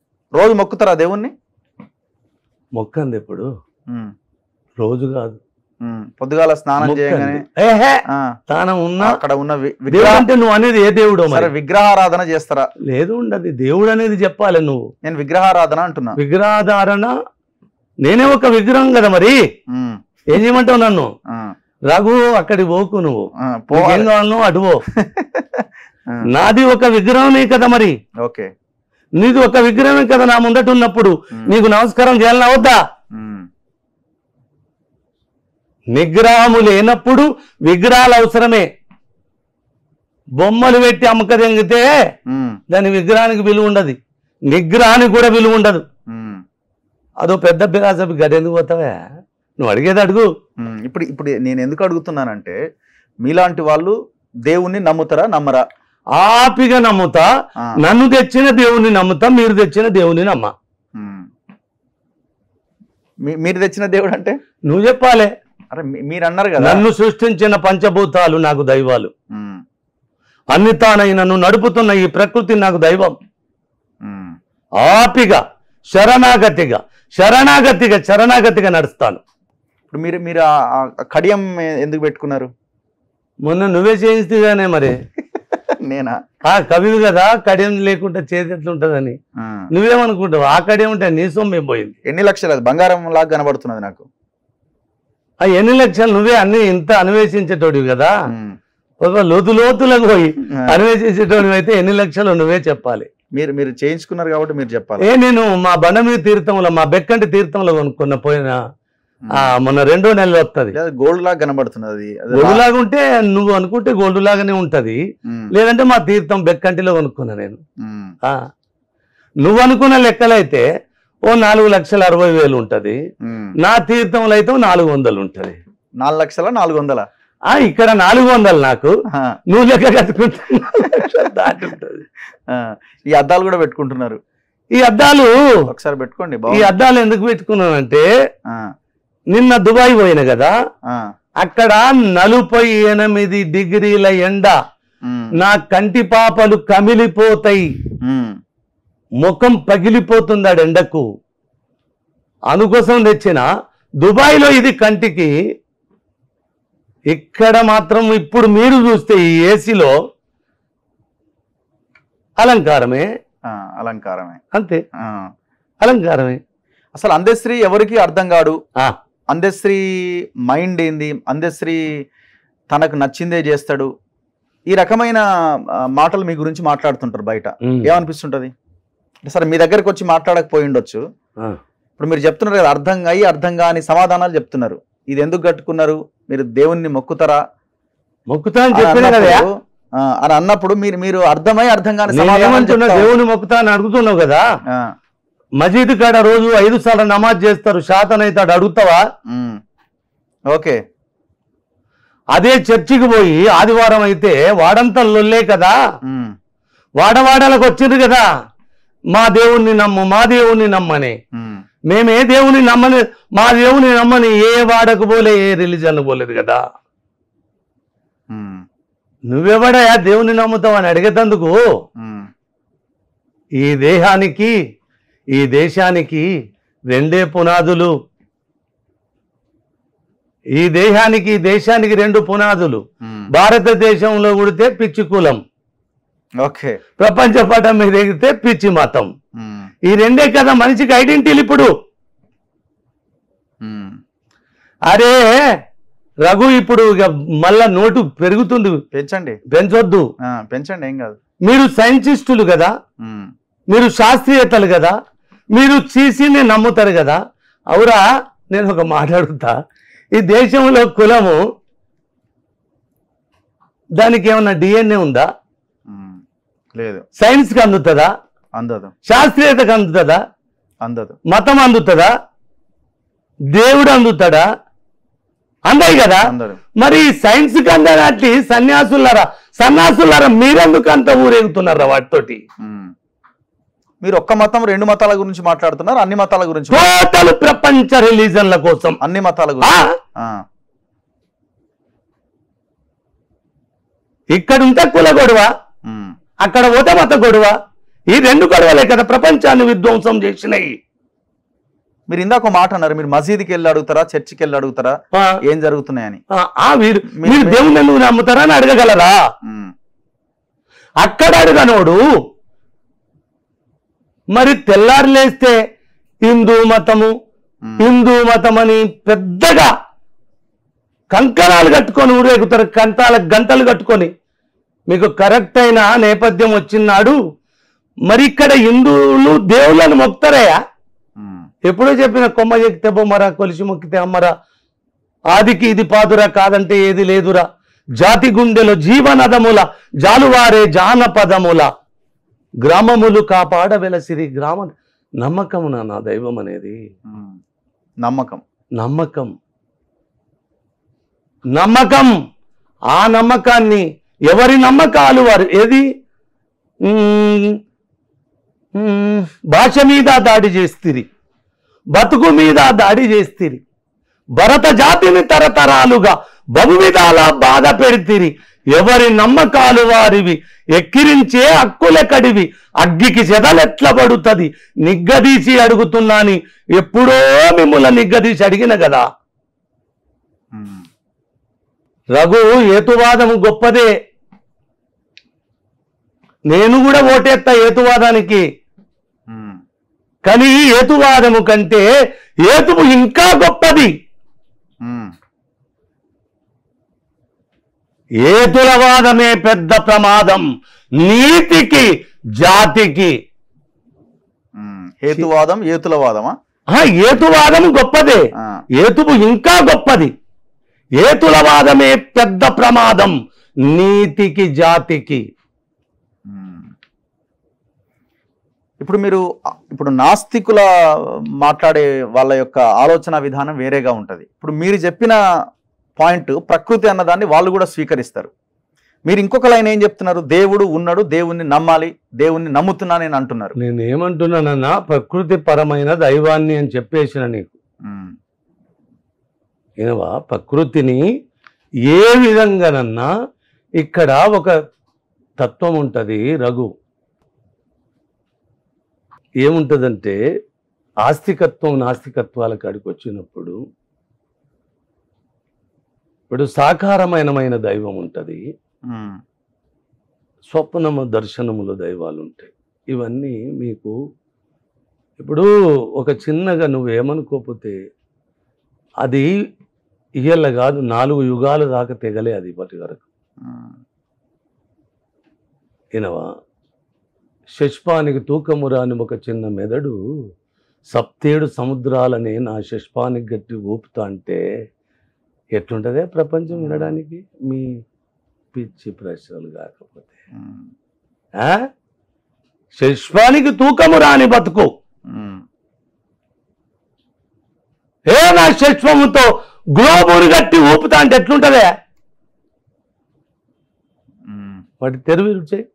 రోజు మొక్కుతారా దేవుణ్ణి మొక్కంది ఎప్పుడు ఉమ్, రోజు కాదు ఉమ్, పొద్దుగాల స్నానం చేయగానే మొక్కండి. ఏహే ఆ, తానం ఉన్నా అక్కడ ఉన్న వి- దేవుడు విగ్రహ అంటే నువ్వు అనేది ఏ దేవుడో సరే మరి విగ్రహారాధన చేస్తారా లేదు ఉండదు దేవుడు అనేది చెప్పాలి నువ్వు నేను విగ్రహారాధన అంటున్నా విగ్రహాధారణ నేనే ఒక విగ్రహం కదా మరి ఉమ్, ఏం చేయమంటావు నన్ను ఆ, రఘు అక్కడికి పోకు నువ్వు ఆ, నీకేం పోవాలి కావాలనో అటు పో ఆ, నాది ఒక విగ్రహమే కదా మరి ఓకే నీది ఒక విగ్రహమే కదా నా ముందట ఉన్నప్పుడు ఉమ్, నీకు నమస్కారం చేయాలని అవద్దా ఉమ్, నిగ్రహము లేనప్పుడు విగ్రహాలు అవసరమే బొమ్మలు పెట్టి అమ్మక తెంగితే ఉమ్, దాని విగ్రహానికి విలువ ఉండదు నిగ్రహానికి కూడా విలువ ఉండదు ఉమ్, అదో పెద్ద బిరాసపి గడెందుకు పోతావా నువ్వు అడిగేది అడుగు ఉమ్. ఇప్పుడు ఇప్పుడు నేను ఎందుకు అడుగుతున్నానంటే మీలాంటి వాళ్ళు దేవుణ్ణి నమ్ముతారా నమ్మరా ఆపిగా నమ్ముతా ఆ, నన్ను తెచ్చిన దేవుణ్ణి నమ్ముతా మీరు తెచ్చిన దేవుని నమ్మ ఉమ్. మీ- మీరు తెచ్చిన దేవుడు అంటే నువ్వు చెప్పాలి అరే మీ- మీరు అన్నారు కదా నన్ను సృష్టించిన పంచభూతాలు నాకు దైవాలు ఉమ్, అన్ని తానై నన్ను నడుపుతున్న ఈ ప్రకృతి నాకు దైవం ఉమ్, ఆపిగా శరణాగతిగా శరణాగతిగా శరణాగతిగా నడుస్తాను ఇప్పుడు మీరు మీరు ఆ- ఆ కడియం ఎందుకు పెట్టుకున్నారు మొన్న నువ్వే చేయిస్తేగానే మరి నేనా ఆ కవివి కదా కడియం లేకుండా చేతి ఎట్లుంటదని ఆ. నువ్వేమనుకుంటావు ఆ కడియం ఉంటే నీ సొమ్మేం పోయింది ఎన్ని లక్షలు అది బంగారం లాగా కనబడుతున్నది నాకు ఆ ఎన్ని లక్షలు నువ్వే అన్ని ఇంత అన్వేషించేటోడివి కదా ఉమ్. ఒక లోతు లోతులకు పోయి ఆ. అన్వేషించేటోడివి అయితే ఎన్ని లక్షలు నువ్వే చెప్పాలి మీరు మీరు చేయించుకున్నారు కాబట్టి మీరు చెప్పాలి ఏ నేను మా బండమీ తీర్థంలో మా బెక్కంటి తీర్థంలో కొనుక్కున్న పోయిన ఆ మొన్న రెండో నెలలు వస్తుంది లేదా గోల్డ్ లాగా కనబడుతున్నది అది రా- గోల్డ్ లాగా ఉంటే నువ్వు అనుకుంటే గోల్డ్ లాగానే ఉంటది ఉమ్, లేదంటే మా తీర్థం బెక్కంటిలో కొనుక్కున్నా నేను ఉమ్, ఆ. నువ్వు అనుకున్న లెక్కలైతే ఓ నాలుగు లక్షల అరవై వేలు ఉంటది ఉమ్. నా తీర్థంలో అయితే ఓ నాలుగు వందలు ఉంటది నాలుగు లక్షల నాలుగు వందల ఆ ఇక్కడ నాలుగు వందలు నాకు ఆ, నువ్వు లెక్క కట్టుకుంటే నాలుగు లక్షలు దాటి ఉంటది ఆ. ఈ అద్దాలు కూడా పెట్టుకుంటున్నారు ఈ అద్దాలు ఒకసారి పెట్టుకోండి ఈ బాగుంది అద్దాలు ఎందుకు పెట్టుకున్నానంటే ఆ, నిన్న దుబాయ్ పోయిన కదా ఆ, అక్కడ నలభై ఎనిమిది డిగ్రీల ఎండ ఉమ్, నా కంటి పాపలు కమిలిపోతాయి ఉమ్, ముఖం పగిలిపోతుంది ఆడ ఎండకు అందుకోసం తెచ్చిన దుబాయ్లో ఇది కంటికి ఇక్కడ మాత్రం ఇప్పుడు మీరు చూస్తే ఈ ఏసీలో అలంకారమే ఆ, అలంకారమే అంతే ఆ. అలంకారమే అసలు అందశ్రీ ఎవరికి అర్థం కాడు ఆ, అందశ్రీ మైండ్ ఏంది అందశ్రీ తనకు నచ్చిందే చేస్తాడు ఈ రకమైన ఆ, మాటలు మీ గురించి మాట్లాడుతుంటారు బయట ఉమ్, ఏమనిపిస్తుంటది సరే మీ దగ్గరికి వచ్చి మాట్లాడకపోయి ఉండొచ్చు ఆ. ఇప్పుడు మీరు చెప్తున్నారు కదా అర్థం అయ్యి అర్థం కాని సమాధానాలు చెప్తున్నారు ఇది ఎందుకు కట్టుకున్నారు మీరు దేవుణ్ణి మొక్కుతారా మొక్కుతా అని అని చెప్పిన కదా అన్నప్పుడు, ఆ, అని అన్నప్పుడు మీరు మీరు అర్థమై అర్థం కాని సమాధానాలు నేనేమంటున్నా చెప్తా- దేవుని మొక్కుతా అని అడుగుతున్నావు కదా ఆ, మజీద్ కాడ రోజు ఐదు సార్లు నమాజ్ చేస్తారు శాతం అయితే ఆడు అడుగుతావా ఉమ్. ఓకే అదే చర్చికి పోయి ఆదివారం అయితే వాడంతా లొల్లే కదా ఉమ్, వాడవాడలకు వచ్చిండ్రు కదా మా దేవుణ్ణి నమ్ము మా దేవుణ్ణి నమ్మని ఉమ్, మేము ఏ దేవుని నమ్మని మా దేవుని నమ్మని ఏ వాడకు పోలే ఏ రిలీజన్ పోలేదు కదా ఉమ్, నువ్వెవడయా దేవుని నమ్ముతావు అని అడిగేటందుకు ఉమ్, ఈ దేహానికి ఈ దేశానికి రెండే పునాదులు ఈ దేహానికి ఈ దేశానికి రెండు పునాదులు ఉమ్. భారతదేశంలో ఉడితే పిచ్చి కులం ఓకే ప్రపంచ పటం మీద ఎగితే పిచ్చి మతం ఉమ్, ఈ రెండే కదా మనిషికి ఐడెంటిటీ ఇప్పుడు ఉమ్. అరే రఘు ఇప్పుడు ఇక మళ్ళా నోటు పెరుగుతుంది పెంచండి పెంచొద్దు ఆ, పెంచండి ఏం కాదు మీరు సైంటిస్టులు కదా ఉమ్, మీరు శాస్త్రీయతలు కదా మీరు చీసీని నమ్ముతారు కదా అవురా నేను ఒక మాట అడుగుతా ఈ దేశంలో కులము దానికి ఏమన్నా డిఎన్ఏ ఉందా ఉమ్. లేదు సైన్స్కి అందుతుందా అందదు శాస్త్రీయతకు అందుతుందా అందదు మతం అందుతుందా దేవుడు అందుతాడా అందాయి కదా అందదు మరి సైన్స్ కి అందనట్లు సన్యాసులారా సన్యాసులారా మీరెందుకు అంత ఊరేగుతున్నారా వాటితోటి ఉమ్. మీరు ఒక్క మతం రెండు మతాల గురించి మాట్లాడుతున్నారు అన్ని మతాల గురించి టోటల్ ప్రపంచ రిలీజన్ల కోసం అన్ని మతాల ఆ, గురించి ఆ, ఇక్కడ ఉంటే కుల గొడవ ఉమ్, అక్కడ పోతే మత గొడవ ఈ రెండు గొడవలే కదా ప్రపంచాన్ని విధ్వంసం చేసినాయి మీరు ఇందాక ఒక మాట అన్నారు మీరు మసీదుకి వెళ్ళి అడుగుతారా చర్చికి వెళ్ళి అడుగుతారా ఆ, ఏం జరుగుతున్నాయని ఆ, ఆ, మీరు మీరు- మీరు దేవుని ఎందుకు నమ్ముతారా అని అడగగలరా ఉమ్, అక్కడ అడగనోడు మరి తెల్లారు లేస్తే హిందూ మతము ఉమ్, హిందూ మతం అని పెద్దగా కంకణాలు కట్టుకొని ఊరేగుతారు కంటాల గంటలు కట్టుకొని మీకు కరెక్ట్ అయిన నేపథ్యం వచ్చినాడు మరి ఇక్కడ హిందువులు దేవుళ్ళని మొక్తారయ్యా ఉమ్, ఎప్పుడో చెప్పిన కొమ్మ ఎక్కితే బొమ్మరా కొలిసి మొక్కితే అమ్మరా ఆదికి ఇది పాదురా కాదంటే ఏది లేదురా జాతి గుండెలో జీవనదముల జాలువారే జానపదముల గ్రామములు కాపాడ వెలసిరి గ్రామ నమ్మకమున నా దైవం అనేది ఉమ్. నమ్మకం నమ్మకం నమ్మకం ఆ నమ్మకాన్ని ఎవరి నమ్మకాలు వారు ఏది ఉమ్, ఉమ్, భాష మీద దాడి చేస్తిరి బతుకు మీద దాడి చేస్తిరి భరత జాతిని తరతరాలుగా బహు విధాల బాధ పెడితిరి ఎవరి నమ్మకాలు వారివి ఎక్కిరించే హక్కుల కడివి అగ్గికి చెదలెట్ల పడుతుంది నిగ్గదీసి అడుగుతున్నాని ఎప్పుడో మిమ్మల్ని నిగ్గదీసి అడిగిన కదా ఉమ్, రఘు హేతువాదము గొప్పదే నేను కూడా ఓటేస్తా హేతువాదానికి ఉమ్, కానీ హేతువాదము కంటే హేతువు ఇంకా గొప్పది ఉమ్, హేతులవాదమే పెద్ద ప్రమాదం నీతికి జాతికి ఉమ్. హేతువాదం ఏతులవాదమా ఆ హేతువాదము గొప్పదే ఆ, హేతువు ఇంకా గొప్పది హేతులవాదమే పెద్ద ప్రమాదం నీతికి జాతికి ఉమ్. ఇప్పుడు మీరు ఆ, ఇప్పుడు నాస్తికుల మాట్లాడే వాళ్ళ యొక్క ఆలోచన విధానం వేరేగా ఉంటది ఇప్పుడు మీరు చెప్పిన పాయింట్ ప్రకృతి అన్నదాన్ని వాళ్ళు కూడా స్వీకరిస్తారు మీరు ఇంకొక లైన్ ఏం చెప్తున్నారు దేవుడు ఉన్నాడు దేవుణ్ణి నమ్మాలి దేవుణ్ణి నమ్ముతున్నా నేను అంటున్నారు నేను ఏమంటున్నానన్నా ప్రకృతి పరమైన దైవాన్ని అని చెప్పేసిన నీకు ఉమ్, ఏనవా ప్రకృతిని ఏ విధంగానన్నా ఇక్కడ ఒక తత్వం ఉంటుంది రఘు ఏముంటుందంటే ఆస్తికత్వం నాస్తికత్వాల కాడికి వచ్చినప్పుడు ఇప్పుడు సాకారమైనమైన దైవం ఉంటుంది ఉమ్, స్వప్నము దర్శనములు దైవాలు ఉంటాయి ఇవన్నీ మీకు ఇప్పుడు ఒక చిన్నగా నువ్వేమనుకోకపోతే అది ఇయ్యల్ల కాదు నాలుగు యుగాల దాకా తెగలే అది ఇప్పటి వరకు ఉమ్, వినవా శష్పానికి తూకము రాని ఒక చిన్న మెదడు సప్తేడు సముద్రాలనే నా శష్పానికి గట్టి ఊపుతా అంటే ఎట్లుంటదే ప్రపంచం వినడానికి మీ పిచ్చి ప్రశ్నలు కాకపోతే ఉమ్, ఆ? శష్పానికి తూకము రాని బతుకు ఉమ్, ఏ నా శష్పముతో గ్లోబుని గట్టి ఊపుతా అంటే ఎట్లుంటదే ఉమ్, వాటి తెరువు చేయి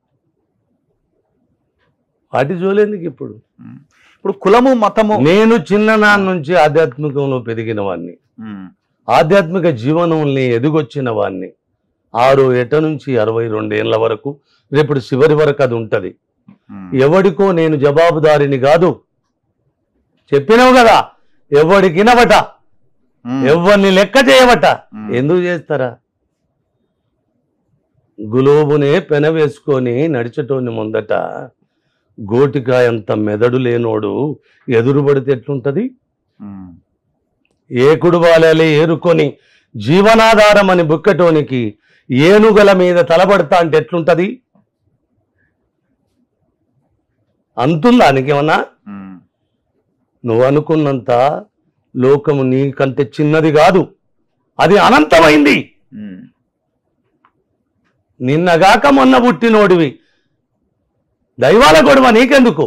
వాటి జోలేందుకు ఇప్పుడు ఉమ్. ఇప్పుడు కులము మతము నేను చిన్ననాన్న నుంచి ఆధ్యాత్మికంలో పెరిగిన వాడిని ఉమ్, ఆధ్యాత్మిక జీవనంని ఎదుగొచ్చిన వాడిని ఆరు ఏట నుంచి అరవై రెండేళ్ల వరకు రేపు చివరి వరకు అది ఉంటది ఉమ్, ఎవడికో నేను జవాబుదారిని కాదు చెప్పినావు కదా ఎవడికినవట ఉమ్, ఎవరిని లెక్క చేయవట ఉమ్. ఎందుకు చేస్తారా గులోబునే పెన వేసుకొని నడిచేటోని ముందట గోటికాయంత మెదడు లేనోడు ఎదురు పడితే ఎట్లుంటది ఉమ్, ఏకుడు బాలలే ఏరుకొని జీవనాధారం అని బుక్కటోనికి ఏనుగల మీద తలబడతా అంటే ఎట్లుంటది అంతుందా నీకేమన్నా ఉమ్, నువ్వు అనుకున్నంత లోకము నీకంటే చిన్నది కాదు అది అనంతమైంది ఉమ్, నిన్నగాక మొన్న పుట్టినోడివి దైవాల గొడవ నీకెందుకు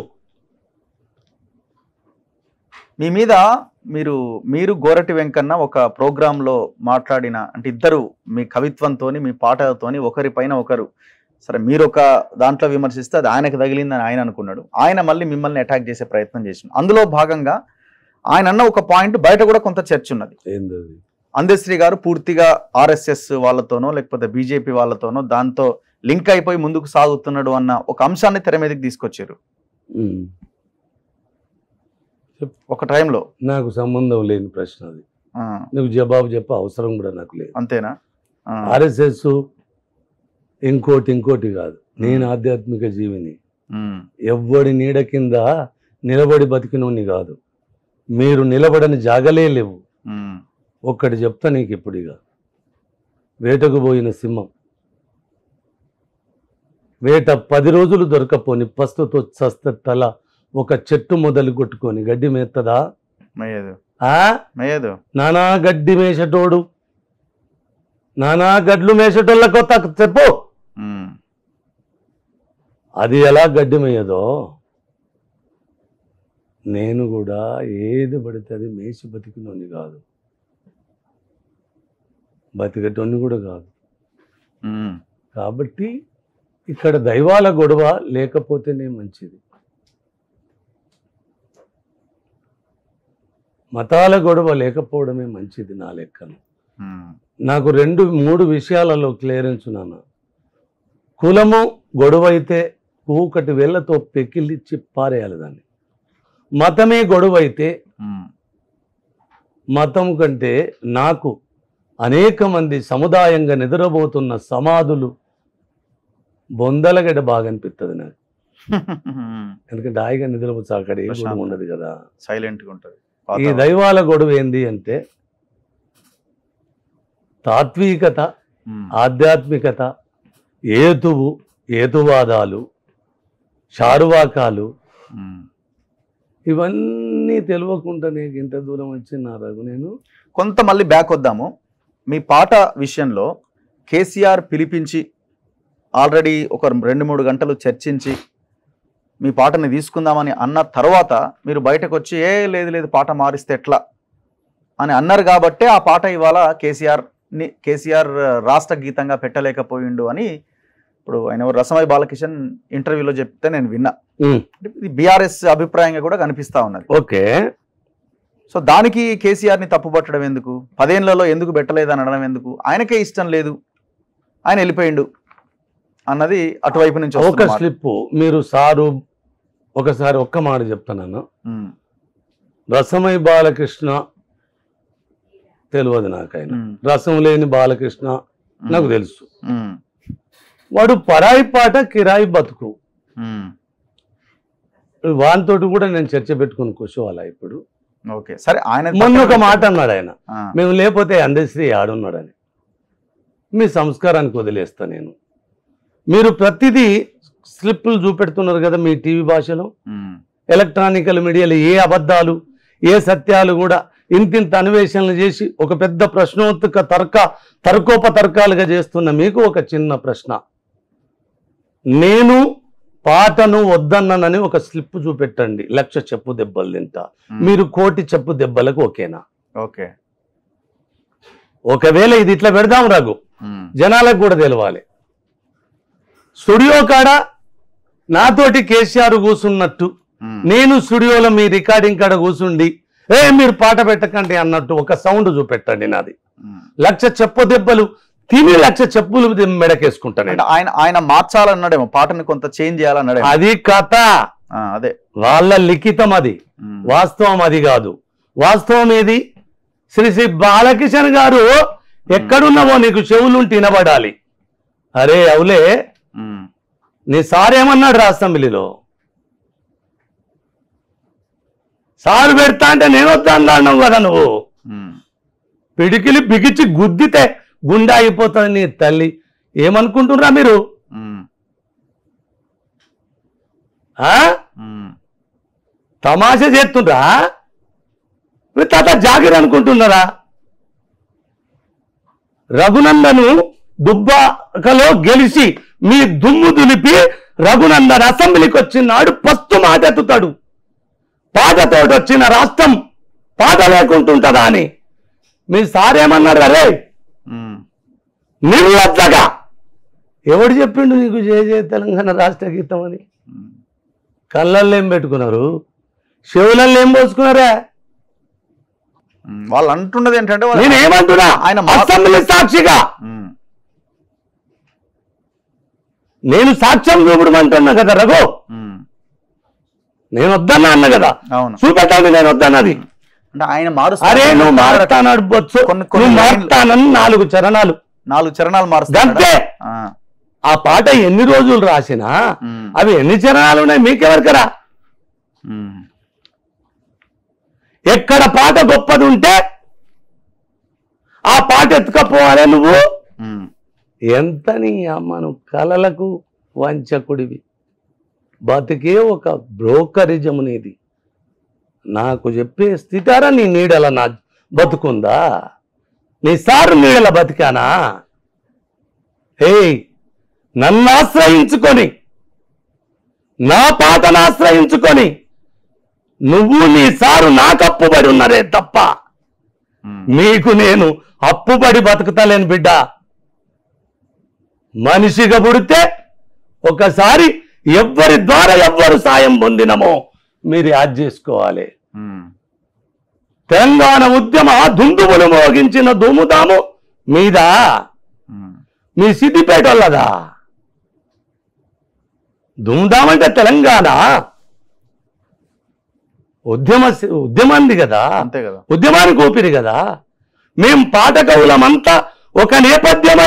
మీ మీద మీరు మీరు గోరటి వెంకన్న ఒక ప్రోగ్రామ్ లో మాట్లాడిన అంటే ఇద్దరు మీ కవిత్వంతో మీ పాటలతోని ఒకరిపైన ఒకరు సరే మీరు ఒక దాంట్లో విమర్శిస్తే అది ఆయనకు తగిలిందని ఆయన అనుకున్నాడు ఆయన మళ్ళీ మిమ్మల్ని అటాక్ చేసే ప్రయత్నం చేసిండు అందులో భాగంగా ఆయన అన్న ఒక పాయింట్ బయట కూడా కొంత చర్చ ఉన్నది ఏందది అందశ్రీ గారు పూర్తిగా ఆర్ఎస్ఎస్ వాళ్ళతోనో లేకపోతే బీజేపీ వాళ్ళతోనో దాంతో లింక్ అయిపోయి ముందుకు సాగుతున్నాడు అన్న ఒక అంశాన్ని తెర మీదకి తీసుకొచ్చారు ఉమ్. చెప్పు. ఒక టైంలో నాకు సంబంధం లేని ప్రశ్న అది ఆ, నువ్వు జవాబు చెప్పే అవసరం కూడా నాకు లేదు అంతేనా ఆ, ఆర్ఎస్ఎస్ ఇంకోటి ఇంకోటి కాదు నేను ఆధ్యాత్మిక జీవిని ఉమ్, ఎవ్వడి నీడ కింద నిలబడి బతికినోని కాదు మీరు నిలబడని జాగలే లేవు ఉమ్, ఒక్కటి చెప్తా నీకు ఇప్పుడు ఇక వేటకు పోయిన సింహం వేట పది రోజులు దొరకపోని పస్తుతో చస్త తల ఒక చెట్టు మొదలు కొట్టుకొని గడ్డి మేత్తదా మేయదు ఆ మేయదు నానా గడ్డి మేషటోడు నానా గడ్లు మేషటోళ్ళకో తక్కువ చెప్పు ఉమ్, అది ఎలా గడ్డి మేయదో నేను కూడా ఏది పడితే అది మేసి బతికినోని కాదు బతికటోని కూడా కాదు ఉమ్, కాబట్టి ఇక్కడ దైవాల గొడవ లేకపోతేనే మంచిది మతాల గొడవ లేకపోవడమే మంచిది నా లెక్కను ఉమ్, నాకు రెండు మూడు విషయాలలో క్లియరెన్స్ నాన్న కులము గొడవ అయితే కూకటి వేళ్లతో పెకిలిచ్చి పారేయాలి దాన్ని మతమే గొడవ అయితే ఉమ్, మతం కంటే నాకు అనేక మంది సముదాయంగా నిద్రపోతున్న సమాధులు బొందలగడ్డ బాగా అనిపిస్తుంది నాకు ఎందుకంటే హాయిగా నిద్రపోవచ్చు అక్కడ ఏ గొడవ ప్రశాంతం. ఉండదు కదా సైలెంట్గా ఉంటుంది ఈ వాతావరణం. దైవాల గొడవ ఏంది అంటే తాత్వికత ఉమ్, ఆధ్యాత్మికత ఏతువు ఏతువాదాలు చారువాకాలు ఉమ్. ఇవన్నీ తెలియకుండా నీకు ఇంత దూరం వచ్చిన రఘు నేను కొంత మళ్ళీ బ్యాక్ వద్దాము మీ పాట విషయంలో కేసీఆర్ పిలిపించి ఆల్రెడీ ఒక రెండు మూడు గంటలు చర్చించి మీ పాటని తీసుకుందామని అన్న తర్వాత మీరు బయటకు వచ్చి ఏ లేదు లేదు పాట మారిస్తే ఎట్లా అని అన్నారు కాబట్టే ఆ పాట ఇవాళ కేసీఆర్ని కేసీఆర్ రాష్ట్ర గీతంగా పెట్టలేకపోయిండు అని ఇప్పుడు ఆయన ఎవరు రసమై బాలకిషన్ ఇంటర్వ్యూలో చెప్తే నేను విన్నా ఉమ్, ఇది బీఆర్ఎస్ అభిప్రాయంగా కూడా కనిపిస్తా ఉన్నది ఓకే సో దానికి కేసీఆర్ని తప్పుపట్టడం ఎందుకు పదేళ్లలో ఎందుకు పెట్టలేదు అని అనడం ఎందుకు ఆయనకే ఇష్టం లేదు ఆయన వెళ్ళిపోయిండు అన్నది అటువైపు నుంచి ఒక వస్తున్న మాట. స్లిప్ మీరు సారు ఒకసారి ఒక్క మాట చెప్తాను ఉమ్, రసమై బాలకృష్ణ తెలియదు నాకు ఆయన ఉమ్, రసం లేని బాలకృష్ణ నాకు తెలుసు ఉమ్, వాడు పరాయి పాట కిరాయి బతుకు ఉమ్, వానితోటి కూడా నేను చర్చ పెట్టుకుని కూర్చోవాలా ఇప్పుడు ఓకే సరే ఆయన మొన్న ఒక మాట అన్నాడు ఆయన ఆ, మేము లేకపోతే అందశ్రీ ఆడున్నాడని మీ సంస్కారానికి వదిలేస్తా నేను మీరు ప్రతిదీ స్లిప్పులు చూపెడుతున్నారు కదా మీ టీవీ భాషలో ఉమ్, ఎలక్ట్రానికల్ మీడియాలో ఏ అబద్ధాలు ఏ సత్యాలు కూడా ఇంతింత అన్వేషణలు చేసి ఒక పెద్ద ప్రశ్నోత్తక తర్క తర్కోపతర్కాలుగా చేస్తున్న మీకు ఒక చిన్న ప్రశ్న నేను పాటను వద్దన్నానని ఒక స్లిప్ చూపెట్టండి లక్ష చెప్పు దెబ్బలు తింటా ఉమ్, మీరు కోటి చెప్పు దెబ్బలకు ఓకేనా ఓకే ఒకవేళ ఇది ఇట్లా పెడదాం రఘు ఉమ్, జనాలకు కూడా తెలవాలి స్టూడియో కాడ నాతోటి కేసీఆర్ కూసున్నట్టు ఉమ్, నేను స్టూడియోలో మీ రికార్డింగ్ కాడ కూర్చుండి ఏ మీరు పాట పెట్టకండి అన్నట్టు ఒక సౌండ్ చూపెట్టండి నాది ఉమ్. లక్ష చెప్పు దెబ్బలు తిని లక్ష చెప్పులు మెడకేసుకుంటాను అంటే ఆయన ఆయన మార్చాలన్నాడేమో పాటని కొంత చేంజ్ చేయాలన్నాడేమో అది కథ ఆ, అదే వాళ్ళ లిఖితం అది ఉమ్, వాస్తవం అది కాదు వాస్తవం ఏది శ్రీ శ్రీ బాలకిషన్ గారు ఎక్కడున్నావో నీకు చెవులుంటి వినబడాలి అరే అవులే ఉమ్, నీ సార్ ఏమన్నాడు రా అసెంబ్లీలో సారు పెడతా అంటే నేను వద్దా అన్నావు కదా నువ్వు ఉమ్, పిడికిలి బిగిచి గుద్దితే గుండె అయిపోతుంది నీ తల్లి ఏమనుకుంటున్నారా మీరు ఉమ్, ఆ ఉమ్, తమాషా చేస్తుండ్రా మీరు తాత జాగిర్ అనుకుంటున్నారా రఘునందను దుబ్బాకలో గెలిచి మీ దుమ్ము దులిపి రఘునందన్ అసెంబ్లీకి వచ్చినాడు ఫస్ట్ మాట ఎత్తుతాడు పాటతోటి వచ్చిన రాష్ట్రం పాట లేకుంటుంటదా అని మీ సార్ ఏమన్నారు అరే ఉమ్, నిర్లజ్జగా ఎవడు చెప్పిండు నీకు జయ జయ తెలంగాణ రాష్ట్ర గీతం అని ఉమ్. కళ్ళల్లో ఏం పెట్టుకున్నారు చెవులల్లో ఏం పోసుకున్నారా ఉమ్, వాళ్ళు అంటున్నది ఏంటంటే వాళ్ళు- నేను ఏమంటున్నా ఆయన మా- అసెంబ్లీ సాక్షిగా ఉమ్, నేను సాక్ష్యం చూపడమంటున్నా కదా రఘు ఉమ్, నేను వద్దన్నా అన్న కదా అవును చూపెట్టాలి నేను వద్దన్నది అంటే ఆయన మారుస్తారు అరే నువ్వు మారుతానడు బొచ్చు కొన్ని- కొన్ని నువ్వు లైన్లు- మారుతానని నాలుగు చరణాలు నాలుగు చరణాలు మారుస్తారు గంతే ఆ పాట ఎన్ని రోజులు రాసినా అవి ఎన్ని చరణాలు ఉన్నాయి మీకెవరికరా ఎక్కడ పాట గొప్పది ఉంటే ఆ పాట ఎత్తుకపోవాలి నువ్వు ఎంత నీ అమ్మను కలలకు వంచకుడివి బతికే ఒక బ్రోకరిజం నీది నాకు చెప్పే స్థితారా నీ నీడల నా బతుకుందా నీ సారు నీడల బతికానా ఏయ్ నన్ను ఆశ్రయించుకొని నా పాటను ఆశ్రయించుకొని నువ్వు నీ సారు నాకు అప్పుబడి ఉన్నారే తప్ప మీకు నేను అప్పుబడి బతుకుతలేను బిడ్డ మనిషిగా పుడితే ఒకసారి ఎవ్వరి ద్వారా ఎవ్వరు సాయం పొందినమో మీరు యాద్ చేసుకోవాలి తెలంగాణ ఉద్యమ దుందుములు మోగించిన దుముదాము మీద మీ సిద్దిపేట వాళ్ళదా దుమ్దాం అంటే తెలంగాణ ఉద్యమ ఉద్యమాంది కదా అంతే కదా ఉద్యమానికి ఊపిరి కదా మేం పాఠకవులమంతా ఒక నేపథ్యమై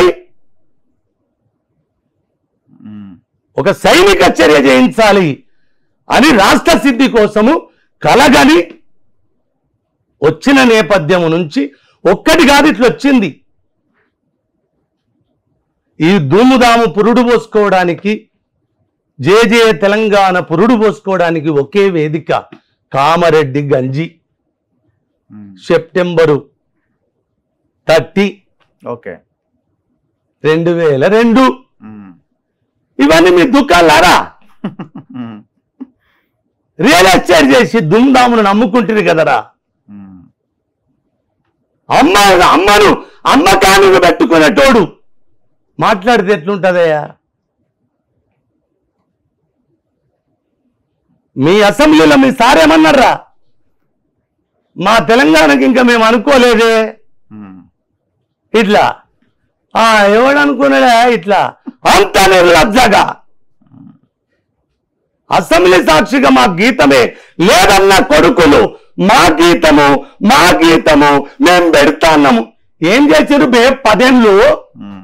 ఉమ్. ఒక సైనిక చర్య చేయించాలి అని రాష్ట్ర సిద్ధి కోసము కలగని వచ్చిన నేపథ్యము నుంచి ఒక్కటి కాదు ఇట్లా వచ్చింది ఈ దుమ్ముదాము పురుడు పోసుకోవడానికి జేజే తెలంగాణ పురుడు పోసుకోవడానికి ఒకే వేదిక కామారెడ్డి గంజి ఉమ్. సెప్టెంబరు థర్టీ ఓకే రెండు వేల రెండు ఉమ్. ఇవన్నీ మీ దుకాణాలారా ఉమ్. రియల్ ఎస్టేట్ చేసి దుమ్దామును నమ్ముకుంటుంది కదరా ఉమ్. అమ్మ అమ్మను అమ్మకానికి పెట్టుకునేటోడు మాట్లాడితే ఎట్లుంటదయ్యా మీ అసెంబ్లీలో మీ సారేమన్నారా మా తెలంగాణకి ఇంకా మేము అనుకోలేదే ఉమ్. ఇట్లా ఆ ఎవడు అనుకున్నాడా ఇట్లా అంత నిర్లజ్జగా అసెంబ్లీ సాక్షిగా మా గీతమే లేదన్న కొడుకులు మా గీతము మా గీతము మేం పెడతాన్నాము ఏం చేశారు బే పదేళ్ళు ఉమ్.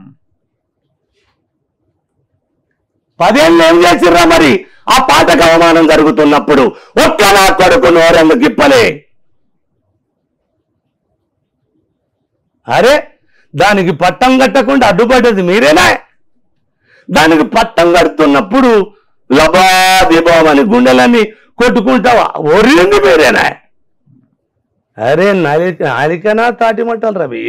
పదేళ్ళు ఏం చేసిర్రా మరి ఆ పాటకు అవమానం జరుగుతున్నప్పుడు ఒక్క నా కొడుకు నోరెందుకు ఇప్పలే అరే దానికి పట్టం కట్టకుండా అడ్డుపడ్డది మీరేనా దానికి పట్టం కడుతున్నప్పుడు లబాదిబామని గుండెలన్నీ కొట్టుకుంటావా ఒరింది మీరేనా అరే నలిక నాలికనా తాటిమంటారు రవి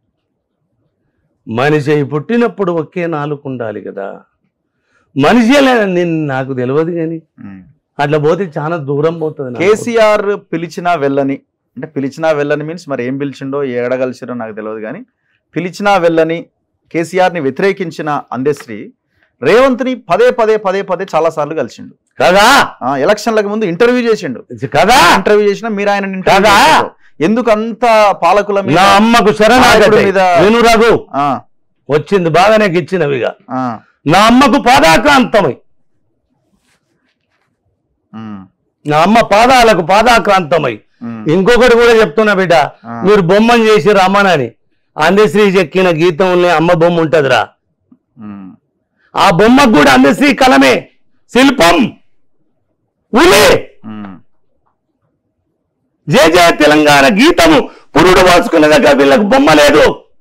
మనిషి అయి పుట్టినప్పుడు ఒకే నాలుగు ఉండాలి కదా మనిషి నేను నాకు తెలియదు కానీ ఉమ్. అట్లా పోతే చాలా దూరం పోతుంది నాకు. కేసీఆర్ పిలిచినా వెళ్ళని అంటే పిలిచినా వెళ్ళని మీన్స్ మరి ఏం పిలిచిండో ఏడ కలిసిరో నాకు తెలియదు కానీ పిలిచినా వెళ్ళని కేసీఆర్ని వ్యతిరేకించిన అందశ్రీ రేవంత్ని పదే పదే పదే పదే చాలా సార్లు కలిసిండు కదా ఆ, ఎలక్షన్లకు ముందు ఇంటర్వ్యూ చేసిండు కదా ఇంటర్వ్యూ చేసినా మీరు ఆయన ఇంటర్వ్యూ కదా? చేసిండ్రు. ఎందుకు అంత పాలకుల మీద నా అమ్మకు నాయకుడి శరణాగతి మీద- విను రఘు ఆ, వచ్చింది బాగానే గిచ్చినవిగా ఆ, నా అమ్మకు పాదాక్రాంతమై ఉమ్, నా అమ్మ పాదాలకు పాదాక్రాంతమై ఉమ్, ఇంకొకటి కూడా చెప్తున్నా బిడ్డ ఆ. మీరు బొమ్మను చేసి రమ్మనని అందశ్రీ చెక్కిన గీతంలో అమ్మ బొమ్మ ఉంటదిరా ఉమ్, ఆ బొమ్మకు కూడా అందశ్రీ కలమే శిల్పం ఉలి ఉమ్, జయ జయ తెలంగాణ గీతము పురుడు వాసుకున్న దగ్గర వీళ్ళకు బొమ్మ లేదు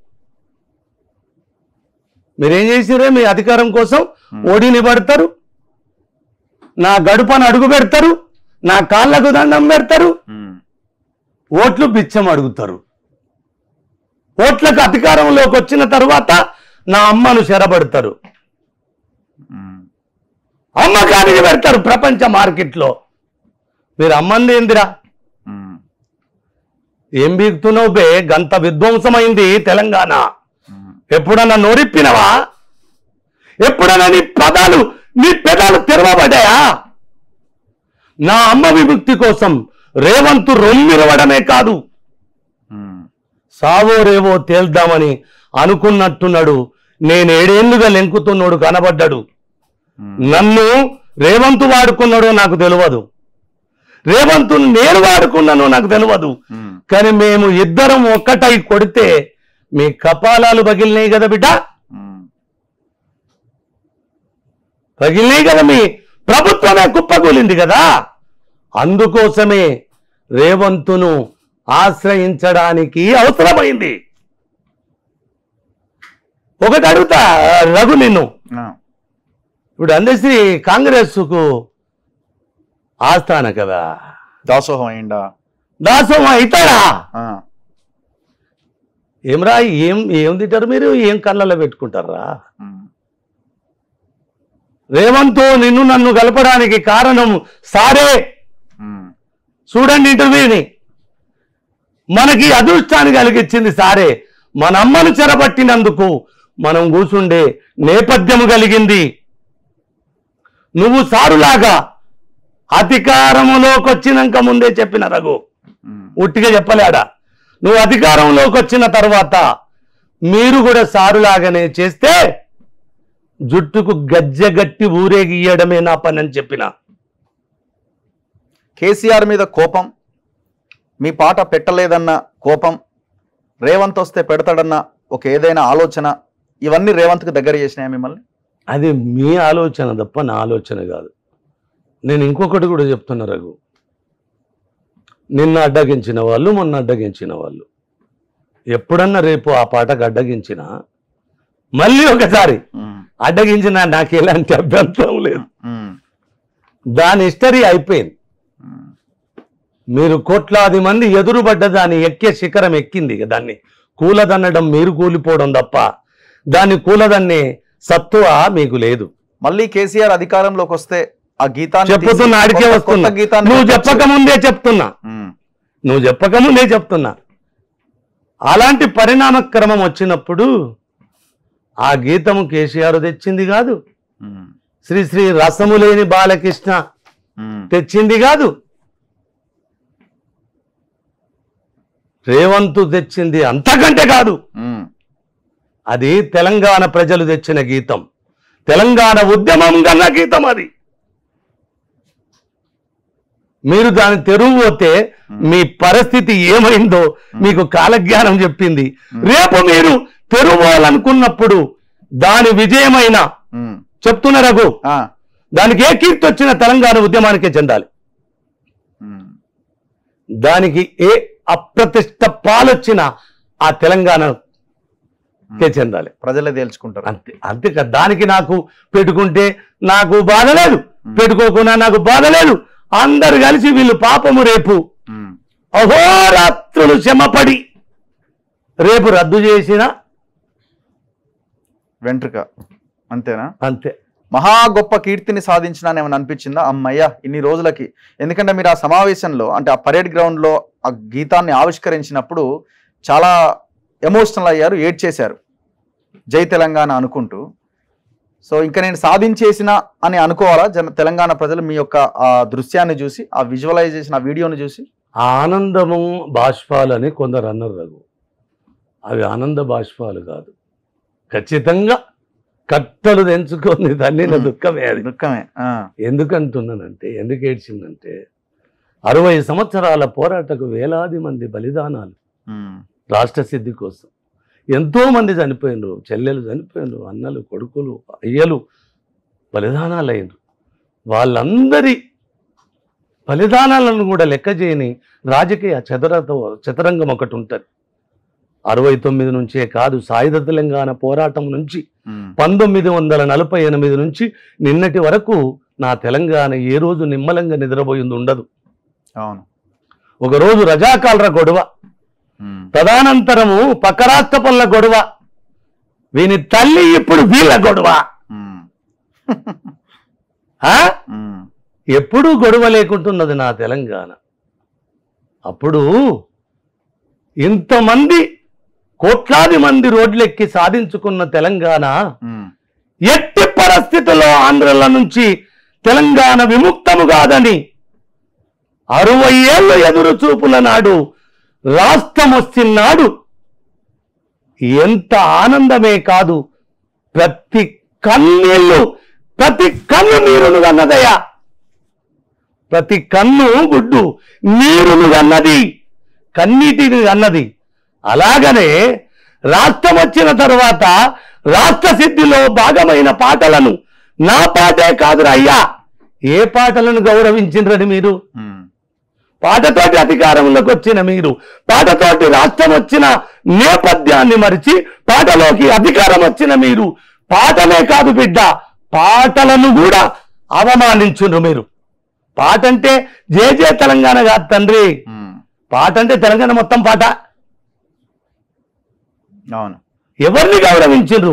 మీరేం చేసిరే మీ అధికారం కోసం ఓడిని పడతారు నా గడుపను అడుగు పెడతారు నా కాళ్ళకు దండం పెడతారు ఉమ్, ఓట్లు బిచ్చం అడుగుతారు ఓట్లకు అధికారంలోకి వచ్చిన తర్వాత నా అమ్మను చెరబడతారు ఉమ్, అమ్మకానికి పెడతారు ప్రపంచ మార్కెట్లో మీరు అమ్మంది ఏందిరా ఉమ్, ఏం బీగుతున్నావు బే గంత విధ్వంసమైంది తెలంగాణ ఉమ్, ఎప్పుడన్నా నోరిప్పినవా ఎప్పుడన్నా నీ పదాలు నీ పెదాలు తెరవబడ్డాయా నా అమ్మ విముక్తి కోసం రేవంతు రొమ్మిరవడమే కాదు ఉమ్, సావో రేవో తేల్దామని అనుకున్నట్టున్నాడు నేను ఏడేళ్లుగా లెంకుతున్నాడు కనబడ్డాడు ఉమ్, నన్ను రేవంతు వాడుకున్నాడో నాకు తెలియదు రేవంతుని నేను వాడుకున్నానో నాకు తెలియదు ఉమ్, కానీ మేము ఇద్దరం ఒక్కటై కొడితే మీ కపాలాలు పగిలినాయి కదా బిడ్డ ఉమ్, పగిలినాయి కదా మీ ప్రభుత్వమే కుప్పకూలింది కదా అందుకోసమే రేవంతును ఆశ్రయించడానికి అవసరమైంది ఒకటి అడుగుతా రఘు నిన్ను ఆ, ఇప్పుడు అందశ్రీ కాంగ్రెస్ కు ఆస్థాన కదా దాసోహం అయిందా దాసం అవుతాడా ఆ, ఏమరా ఏం ఏం తింటారు మీరు ఏం కళ్ళలో పెట్టుకుంటారా ఉమ్, రేవంత్ నిన్ను నన్ను కలపడానికి కారణం సారే ఉమ్, చూడండి ఇంటర్వ్యూని మనకి అదృష్టాన్ని కలిగించింది సారే మన అమ్మను చెరబట్టినందుకు మనం కూర్చుండే నేపథ్యం కలిగింది నువ్వు సారులాగా అధికారంలోకి వచ్చినాక ముందే చెప్పిన రఘు ఉమ్, ఉట్టిగా చెప్పలేడా నువ్వు అధికారంలోకి వచ్చిన తర్వాత మీరు కూడా సారులాగానే చేస్తే జుట్టుకు గజ్జగట్టి ఊరేగియడమే నా పని అని చెప్పిన కేసీఆర్ మీద కోపం మీ పాట పెట్టలేదన్న కోపం రేవంత్ వస్తే పెడతాడన్న ఒక ఏదైనా ఆలోచన ఇవన్నీ రేవంత్కి దగ్గర చేసినాయా మిమ్మల్ని అది మీ ఆలోచన తప్ప నా ఆలోచన కాదు నేను ఇంకొకటి కూడా చెప్తున్నా రఘు నిన్న అడ్డగించిన వాళ్ళు మొన్న అడ్డగించిన వాళ్ళు ఎప్పుడన్నా రేపు ఆ పాటకు అడ్డగించిన మళ్ళీ ఒకసారి ఉమ్, అడ్డగించిన నాకు ఎలాంటి అభ్యంతరం లేదు ఉమ్, దాని హిస్టరీ అయిపోయింది ఉమ్, మీరు కోట్లాది మంది ఎదురుపడ్డ దాని ఎక్కే శిఖరం ఎక్కింది ఇక దాన్ని కూలదన్నడం మీరు కూలిపోవడం తప్ప దాన్ని కూలదన్నే సత్తువ మీకు లేదు మళ్ళీ కేసీఆర్ అధికారంలోకి వస్తే ఆ గీతాన్ని చెప్పుతున్నా తీసి ఆడికే కొత్త- వస్తున్నా కొత్త గీతాన్ని నువ్వు పెట్టొచ్చు. చెప్పక ముందే చెప్తున్నా ఉమ్, నువ్వు చెప్పక ముందే చెప్తున్నా అలాంటి పరిణామ క్రమం వచ్చినప్పుడు ఆ గీతము కేసీఆర్ తెచ్చింది కాదు ఉమ్, శ్రీ శ్రీ రసము లేని బాలకృష్ణ ఉమ్, తెచ్చింది కాదు రేవంతు తెచ్చింది అంతకంటే కాదు ఉమ్, అది తెలంగాణ ప్రజలు తెచ్చిన గీతం తెలంగాణ ఉద్యమం కన్న గీతం అది మీరు దాన్ని తెరువు పోతే మీ పరిస్థితి ఏమైందో మీకు కాలజ్ఞానం చెప్పింది రేపు మీరు తెరువాలనుకున్నప్పుడు దాని విజయమైన ఉమ్, చెప్తున్న రఘు ఆ, దానికి ఏ కీర్తి వచ్చిన తెలంగాణ ఉద్యమానికే చెందాలి ఉమ్, దానికి ఏ అప్రతిష్ట పాలొచ్చిన ఆ తెలంగాణకే చెందాలి ప్రజలే తేల్చుకుంటారు అంతే అంతే కదా దానికి నాకు పెట్టుకుంటే నాకు బాధ లేదు పెట్టుకోకుండా నాకు బాధ లేదు అందరు కలిసి వీళ్ళు పాపము రేపు ఉమ్, అహోరాత్రులు శ్రమపడి రేపు రద్దు చేసిన వెంట్రుక అంతేనా అంతే మహా గొప్ప కీర్తిని సాధించిన ఏమైనా అనిపించిందా అమ్మయ్య ఇన్ని రోజులకి ఎందుకంటే మీరు ఆ సమావేశంలో అంటే ఆ పరేడ్ గ్రౌండ్ లో ఆ గీతాన్ని ఆవిష్కరించినప్పుడు చాలా ఎమోషనల్ అయ్యారు ఏడ్చేశారు జై తెలంగాణ అనుకుంటూ సో ఇంకా నేను సాధించేసిన అని అనుకోవాలా జన తెలంగాణ ప్రజలు మీ యొక్క ఆ దృశ్యాన్ని చూసి ఆ విజువలైజేషన్ ఆ వీడియోని చూసి ఆనందము బాష్పాలు అని కొందరు అన్నారు రఘు అవి ఆనంద బాష్పాలు కాదు ఖచ్చితంగా కట్టలు తెంచుకొని తల్లిన మ్మ్. దుఃఖమే అది దుఃఖమే ఆ, ఎందుకంటున్నానంటే ఎందుకు ఏడ్చిందంటే అరవై సంవత్సరాల పోరాటకు వేలాది మంది బలిదానాలు ఉమ్, రాష్ట్ర సిద్ధి కోసం ఎంతో మంది చనిపోయినరు చెల్లెలు చనిపోయినరు అన్నలు కొడుకులు అయ్యలు బలిదానాలు అయినరు వాళ్ళందరి బలిదానాలను కూడా లెక్క చేయని రాజకీయ చదరతో చదరంగం ఒకటి ఉంటుంది అరవై తొమ్మిది నుంచే కాదు సాయుధ తెలంగాణ పోరాటం నుంచి ఉమ్, పంతొమ్మిది వందల నలభై ఎనిమిది నుంచి నిన్నటి వరకు నా తెలంగాణ ఏ రోజు నిమ్మలంగా నిద్రపోయింది ఉండదు అవును ఒకరోజు రజాకాలర గొడవ ఉమ్, తదనంతరము పక్క రాష్ట్ర పనుల గొడవ వీని తల్లి ఇప్పుడు వీళ్ళ గొడవ ఉమ్, ఆ? ఉమ్, ఎప్పుడూ గొడవ లేకుంటున్నది నా తెలంగాణ అప్పుడు ఇంతమంది కోట్లాది మంది రోడ్లెక్కి సాధించుకున్న తెలంగాణ ఉమ్, ఎట్టి పరిస్థితుల్లో ఆంధ్రుల నుంచి తెలంగాణ విముక్తము కాదని అరవై ఏళ్ళు ఎదురు చూపుల నాడు రాష్ట్రం వచ్చినాడు ఎంత ఆనందమే కాదు ప్రతి కన్నీళ్ళు ప్రతి కన్ను నీరును అన్నదయ్యా ప్రతి కన్ను గుడ్డు నీరును అన్నది కన్నీటిని అన్నది అలాగనే రాష్ట్రం వచ్చిన తర్వాత రాష్ట్ర సిద్ధిలో భాగమైన పాటలను నా పాటే కాదురా అయ్యా ఏ పాటలను గౌరవించిండ్రని మీరు ఉమ్, పాటతోటి అధికారంలోకి వచ్చిన మీరు పాటతోటి రాష్ట్రం వచ్చిన నేపథ్యాన్ని మరిచి పాటలోకి అధికారం వచ్చిన మీరు పాటనే కాదు బిడ్డ పాటలను కూడా అవమానించుండ్రు మీరు పాట అంటే జే జే తెలంగాణ కాదు తండ్రి ఉమ్, పాట అంటే తెలంగాణ మొత్తం పాట అవును ఎవరిని గౌరవించిండ్రు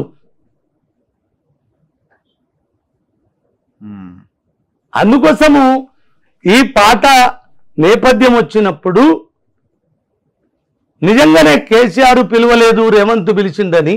ఉమ్, అందుకోసము ఈ పాట నేపథ్యం వచ్చినప్పుడు నిజంగానే కేసీఆర్ పిలవలేదు రేవంత్ పిలిచిందని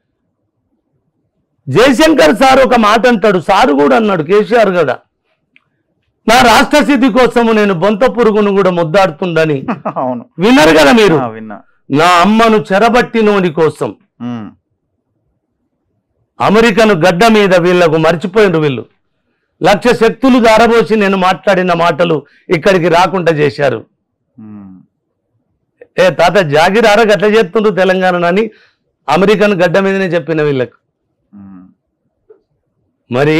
జయశంకర్ సార్ ఒక మాట అంటాడు సారు కూడా అన్నాడు కేసీఆర్ కదా నా రాష్ట్ర సిద్ధి కోసము నేను బొంత పురుగును కూడా ముద్దాడుతుందని అవును విన్నారు కదా మీరు ఆ, విన్నా నా అమ్మను చెరబట్టినోని కోసం ఉమ్, అమెరికను గడ్డ మీద వీళ్లకు మర్చిపోయినరు వీళ్ళు లక్ష శక్తులు దారబోసి నేను మాట్లాడిన మాటలు ఇక్కడికి రాకుండా చేశారు ఉమ్, ఏ తాత జాగిరారా గట్ల చేస్తుండ్రు తెలంగాణ అని అమెరికన్ గడ్డ మీదనే చెప్పిన వీళ్ళకు ఉమ్, మరి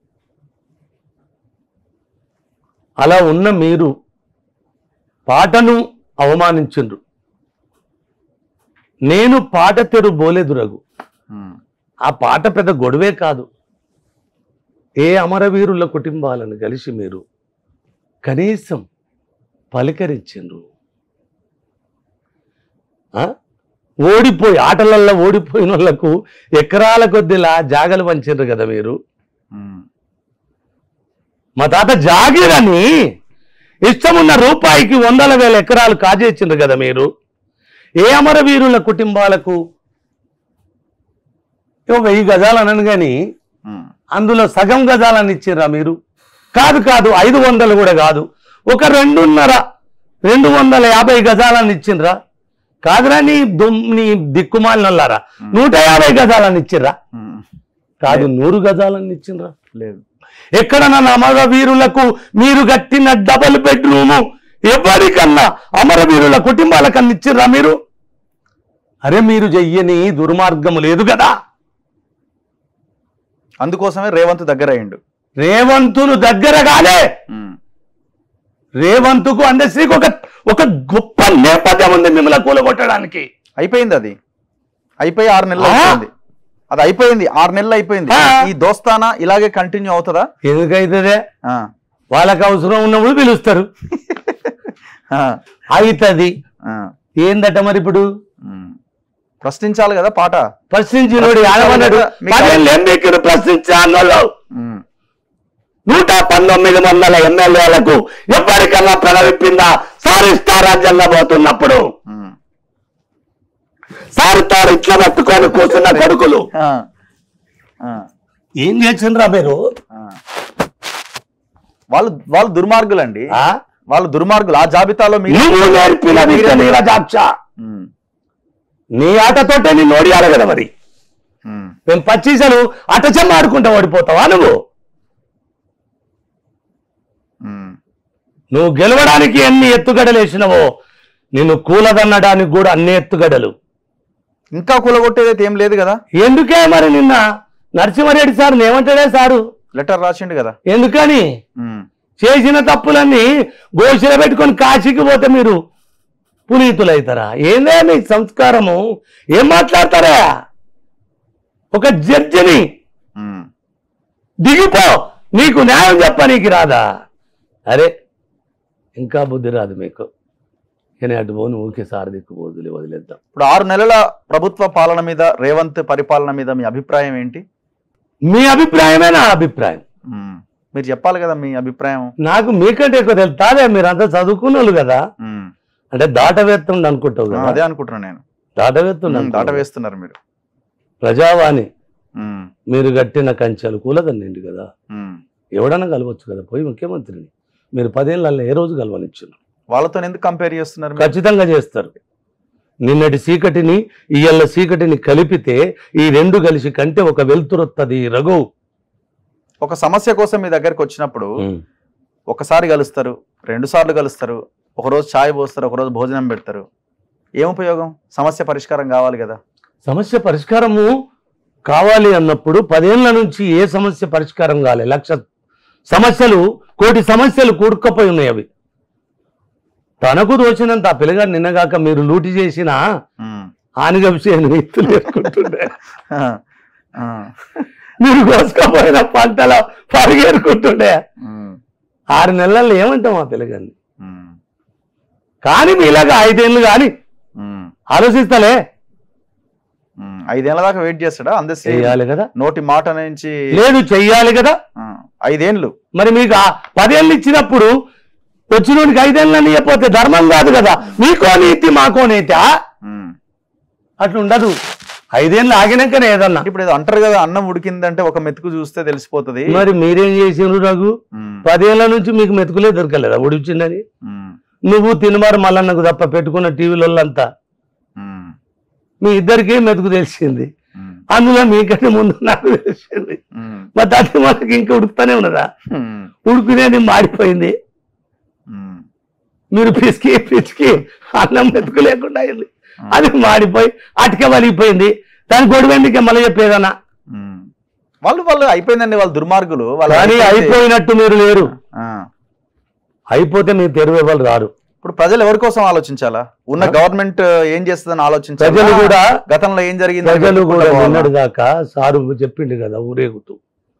అలా ఉన్న మీరు పాటను అవమానించుండ్రు నేను పాట తెరు బోలేదు రఘు ఉమ్, ఆ పాట పెద్ద గొడవే కాదు ఏ అమరవీరుల కుటుంబాలను కలిసి మీరు కనీసం పలకరించిండ్రు ఆ? ఓడిపోయి ఆటలల్లో ఓడిపోయిన వాళ్ళకు ఎకరాల కొద్దిలా జాగలు పంచిండ్రు కదా మీరు ఉమ్, మా తాత జాగిరని ఇష్టమున్న రూపాయికి వందల వేల ఎకరాలు కాజేసిండ్రు కదా మీరు ఏ అమరవీరుల కుటుంబాలకు ఏవో వెయ్యి గజాలు అనను కానీ ఉమ్, అందులో సగం గజాలని ఇచ్చిర్రా మీరు కాదు కాదు ఐదు వందలు కూడా కాదు ఒక రెండున్నర రెండు వందల యాభై గజాలని ఇచ్చిండ్రా కాదురా నీ దుమ్ నీ దిక్కుమాలినల్లారా నూట యాభై గజాలని ఇచ్చిర్రా ఉమ్, కాదు నూరు గజాలని ఇచ్చిండ్రా లేదు ఎక్కడ నా అమరవీరులకు మీరు కట్టిన డబల్ బెడ్రూము ఎవరికన్నా అమరవీరుల కుటుంబాలకన్నా ఇచ్చిర్రా మీరు అరే మీరు చెయ్యని దుర్మార్గము లేదు కదా అందుకోసమే రేవంత్ దగ్గర అయ్యిండు రేవంతును దగ్గరగానే ఉమ్, రేవంతుకు అందశ్రీకి ఒక ఒక గొప్ప నేపథ్యం ఉంది మిమ్మల్ని కూలగొట్టడానికి అయిపోయింది అది అయిపోయి ఆరు నెలలు ఆ? అయిపోయింది అది అయిపోయింది ఆరు నెలలు అయిపోయింది ఆ. ఈ దోస్తానా ఇలాగే కంటిన్యూ అవుతుందా ఎందుకైతుందే ఆ, వాళ్ళకి అవసరం ఉన్నప్పుడు పిలుస్తారు ఆ, అవుతుంది ఆ, ఏందట మరి ఇప్పుడు ఉమ్. ప్రశ్నించాలి కదా పాట ప్రశ్నించినోడు ఆడమన్నాడు మీకు- పదేళ్ళు ఎంపీకి ప్రశ్నించాను ఉమ్, నూట పంతొమ్మిది వందల ఎమ్మెల్యేలకు ఎవరికన్నా ప్రణవిప్పిందా సార్ ఇస్తారా జల్లబోతున్నప్పుడు ఉమ్. సార్తో ఇట్లా పట్టుకొని కూర్చున్న కొడుకులు ఆ, ఆ, ఏం చేసిండ్రా మీరు ఆ. వాళ్ళు వాళ్ళు దుర్మార్గులండి ఆ? వాళ్ళు దుర్మార్గులు ఆ జాబితాలో మీరు నువ్వు నేర్పిన విద్య నీరజాక్ష ఉమ్, నీ ఆటతోటే నిన్ను ఓడియాలి కదా మరి ఉమ్, మేము పచ్చీసలు అటచమ్మ ఆడుకుంటా ఓడిపోతావా నువ్వు ఉమ్. నువ్వు గెలవడానికి ఎన్ని ఎత్తుగడలు వేసినవో నిన్ను కూలదన్నడానికి కూడా అన్ని ఎత్తుగడలు ఇంకా కూలగొట్టేదైతే ఏం లేదు కదా ఎందుకే మరి నిన్న నరసింహారెడ్డి సార్ ఏమంటాడే సారు లెటర్ రాసిండు కదా ఎందుకని ఉమ్, చేసిన తప్పులన్నీ గోషిలో పెట్టుకొని కాశీకి పోతే మీరు పునీతులైతారా ఏందే మీ సంస్కారము ఏం మాట్లాడతారా ఒక జడ్జిని ఉమ్, దిగిపో నీకు న్యాయం చెప్పనీకి రాదా అరే ఇంకా బుద్ధి రాదు మీకు కానీ అటు పోను ఊరికే సార్ దిక్కు వదిలే వదిలేద్దాం ఇప్పుడు ఆరు నెలల ప్రభుత్వ పాలన మీద రేవంత్ పరిపాలన మీద మీ అభిప్రాయం ఏంటి మీ అభిప్రాయమే నా అభిప్రాయం ఉమ్, మీరు చెప్పాలి కదా మీ అభిప్రాయం నాకు మీకంటే ఎక్కువ తెలుస్తాదే మీరు అంతా చదువుకున్న వాళ్ళు కదా ఉమ్, అంటే దాటవేత్తుండ అనుకుంటావు ఆ, కదా అదే అనుకుంటున్నాను నేను దాటవేత్తుండ ఉమ్, దాట వేస్తున్నారు మీరు ప్రజావాణి ఉమ్, మీరు కట్టిన కంచెలు కూలదండి కదా ఉమ్. ఎవడన్నా కలవచ్చు కదా పోయి ముఖ్యమంత్రిని మీరు పదేళ్ళల్లో ఏ రోజు కలవనిచ్చారు వాళ్ళతో ఎందుకు కంపేర్ చేస్తున్నారు మీరు? ఖచ్చితంగా చేస్తారు నిన్నటి చీకటిని ఇయ్యల్ల చీకటిని కలిపితే ఈ రెండు కలిసి కంటే ఒక వెలుతురొత్తది రఘు ఒక సమస్య కోసం మీ దగ్గరికి వచ్చినప్పుడు ఒకసారి కలుస్తారు రెండు సార్లు కలుస్తారు ఒకరోజు ఛాయ్ పోస్తారు ఒకరోజు భోజనం పెడతారు ఏం ఉపయోగం సమస్య పరిష్కారం కావాలి కదా సమస్య పరిష్కారము కావాలి అన్నప్పుడు పదేళ్ల నుంచి ఏ సమస్య పరిష్కారం కాలే లక్ష సమస్యలు కోటి సమస్యలు కూడుకపోయి ఉన్నాయి అవి తనకు దోచినంత ఆ పిల్లగాడు నిన్నగాక మీరు లూటి చేసిన ఉమ్. ఆనిగంశేను ఎత్తులు వేసుకుంటుండే ఆ, ఆ, మీరు కోసుకపోయిన పంటలో పరిగెరుకుంటుండే ఉమ్, ఆరు నెలల్లో ఏమంటాం ఆ పిల్లగాన్ని ఉమ్, కానీ మీలాగా ఐదేళ్ళు కానీ ఉమ్, ఆలోచిస్తలే ఉమ్. ఐదేళ్ల దాకా వెయిట్ చేస్తాడా అందశ్రీ చెయ్యాలి కదా నోటి మాట నుంచి లేదు చెయ్యాలి కదా ఆ, ఐదేండ్లు మరి మీకు ఆ పదేళ్ళు ఇచ్చినప్పుడు వచ్చినోడికి ఐదేళ్ళని చెప్పితే ధర్మం కాదు కదా మీకో నీతి మాకో నీతి ఆ? ఉమ్. అట్లా ఉండదు ఐదేళ్ళు ఆగినాకనే ఏదన్నా ఇప్పుడు ఏదో అంటారు కదా అన్నం ఉడికిందంటే ఒక మెతుకు చూస్తే తెలిసిపోతుంది మరి మీరేం చేసిండ్రు రఘు ఉమ్, పదేళ్ల నుంచి మీకు మెతుకులే దొరకలేదా ఉడిచిందని ఉమ్, నువ్వు తినమారు మల్లన్నకు తప్ప పెట్టుకున్న టీవీలంతా ఉమ్, మీ ఇద్దరికీ మెతుకు తెలిసింది ఉమ్, అందులో మీకంటే ముందు నాకు తెలిసింది ఉమ్, మరి దాని మనకి ఇంకా ఉడుకుతానే ఉన్నదా ఉమ్, ఉడుకునేది మాడిపోయింది ఉమ్, మీరు పిసికి పిసికి అన్నం మెతుకు లేకుండా అయింది అది మాడిపోయి అటుక వలిగిపోయింది దాని గొడవెందుకే మళ్ళీ చెప్పేదన్నా ఉమ్. వాళ్ళు వాళ్ళు అయిపోయిందండి వాళ్ళు దుర్మార్గులు వాళ్ళు కానీ అయిపోయింది. అయిపోయినట్టు మీరు లేరు ఆ. అయిపోతే మీరు తెరువు ఎవరు రారు ఇప్పుడు ప్రజలు ఎవరి కోసం ఆలోచించాలా ఉన్న గవర్నమెంట్ ఏం చేస్తుందని ఆలోచించాలి ప్రజలు కూడా గతంలో ఏం జరిగింది ప్రజలు కూడా నిన్నటి దాకా సారు చెప్పిండు కదా ఊరేగుతూ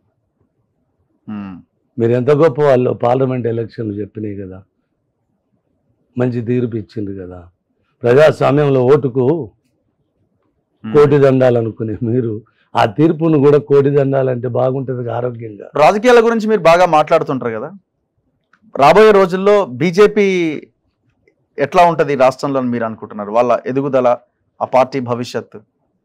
మీరు ఎంత గొప్ప వాళ్ళు పార్లమెంట్ ఎలక్షన్లు చెప్పినాయి కదా మంచి తీర్పు ఇచ్చిండ్రు కదా ప్రజాస్వామ్యంలో ఓటుకు కోటి దండాలనుకునే మీరు ఆ తీర్పును కూడా కోటి దండాలంటే బాగుంటుంది ఆరోగ్యంగా రాజకీయాల గురించి మీరు బాగా మాట్లాడుతుంటారు కదా రాబోయే రోజుల్లో బీజేపీ ఎట్లా ఉంటది రాష్ట్రంలో అని మీరు అనుకుంటున్నారు వాళ్ళ ఎదుగుదల ఆ పార్టీ భవిష్యత్తు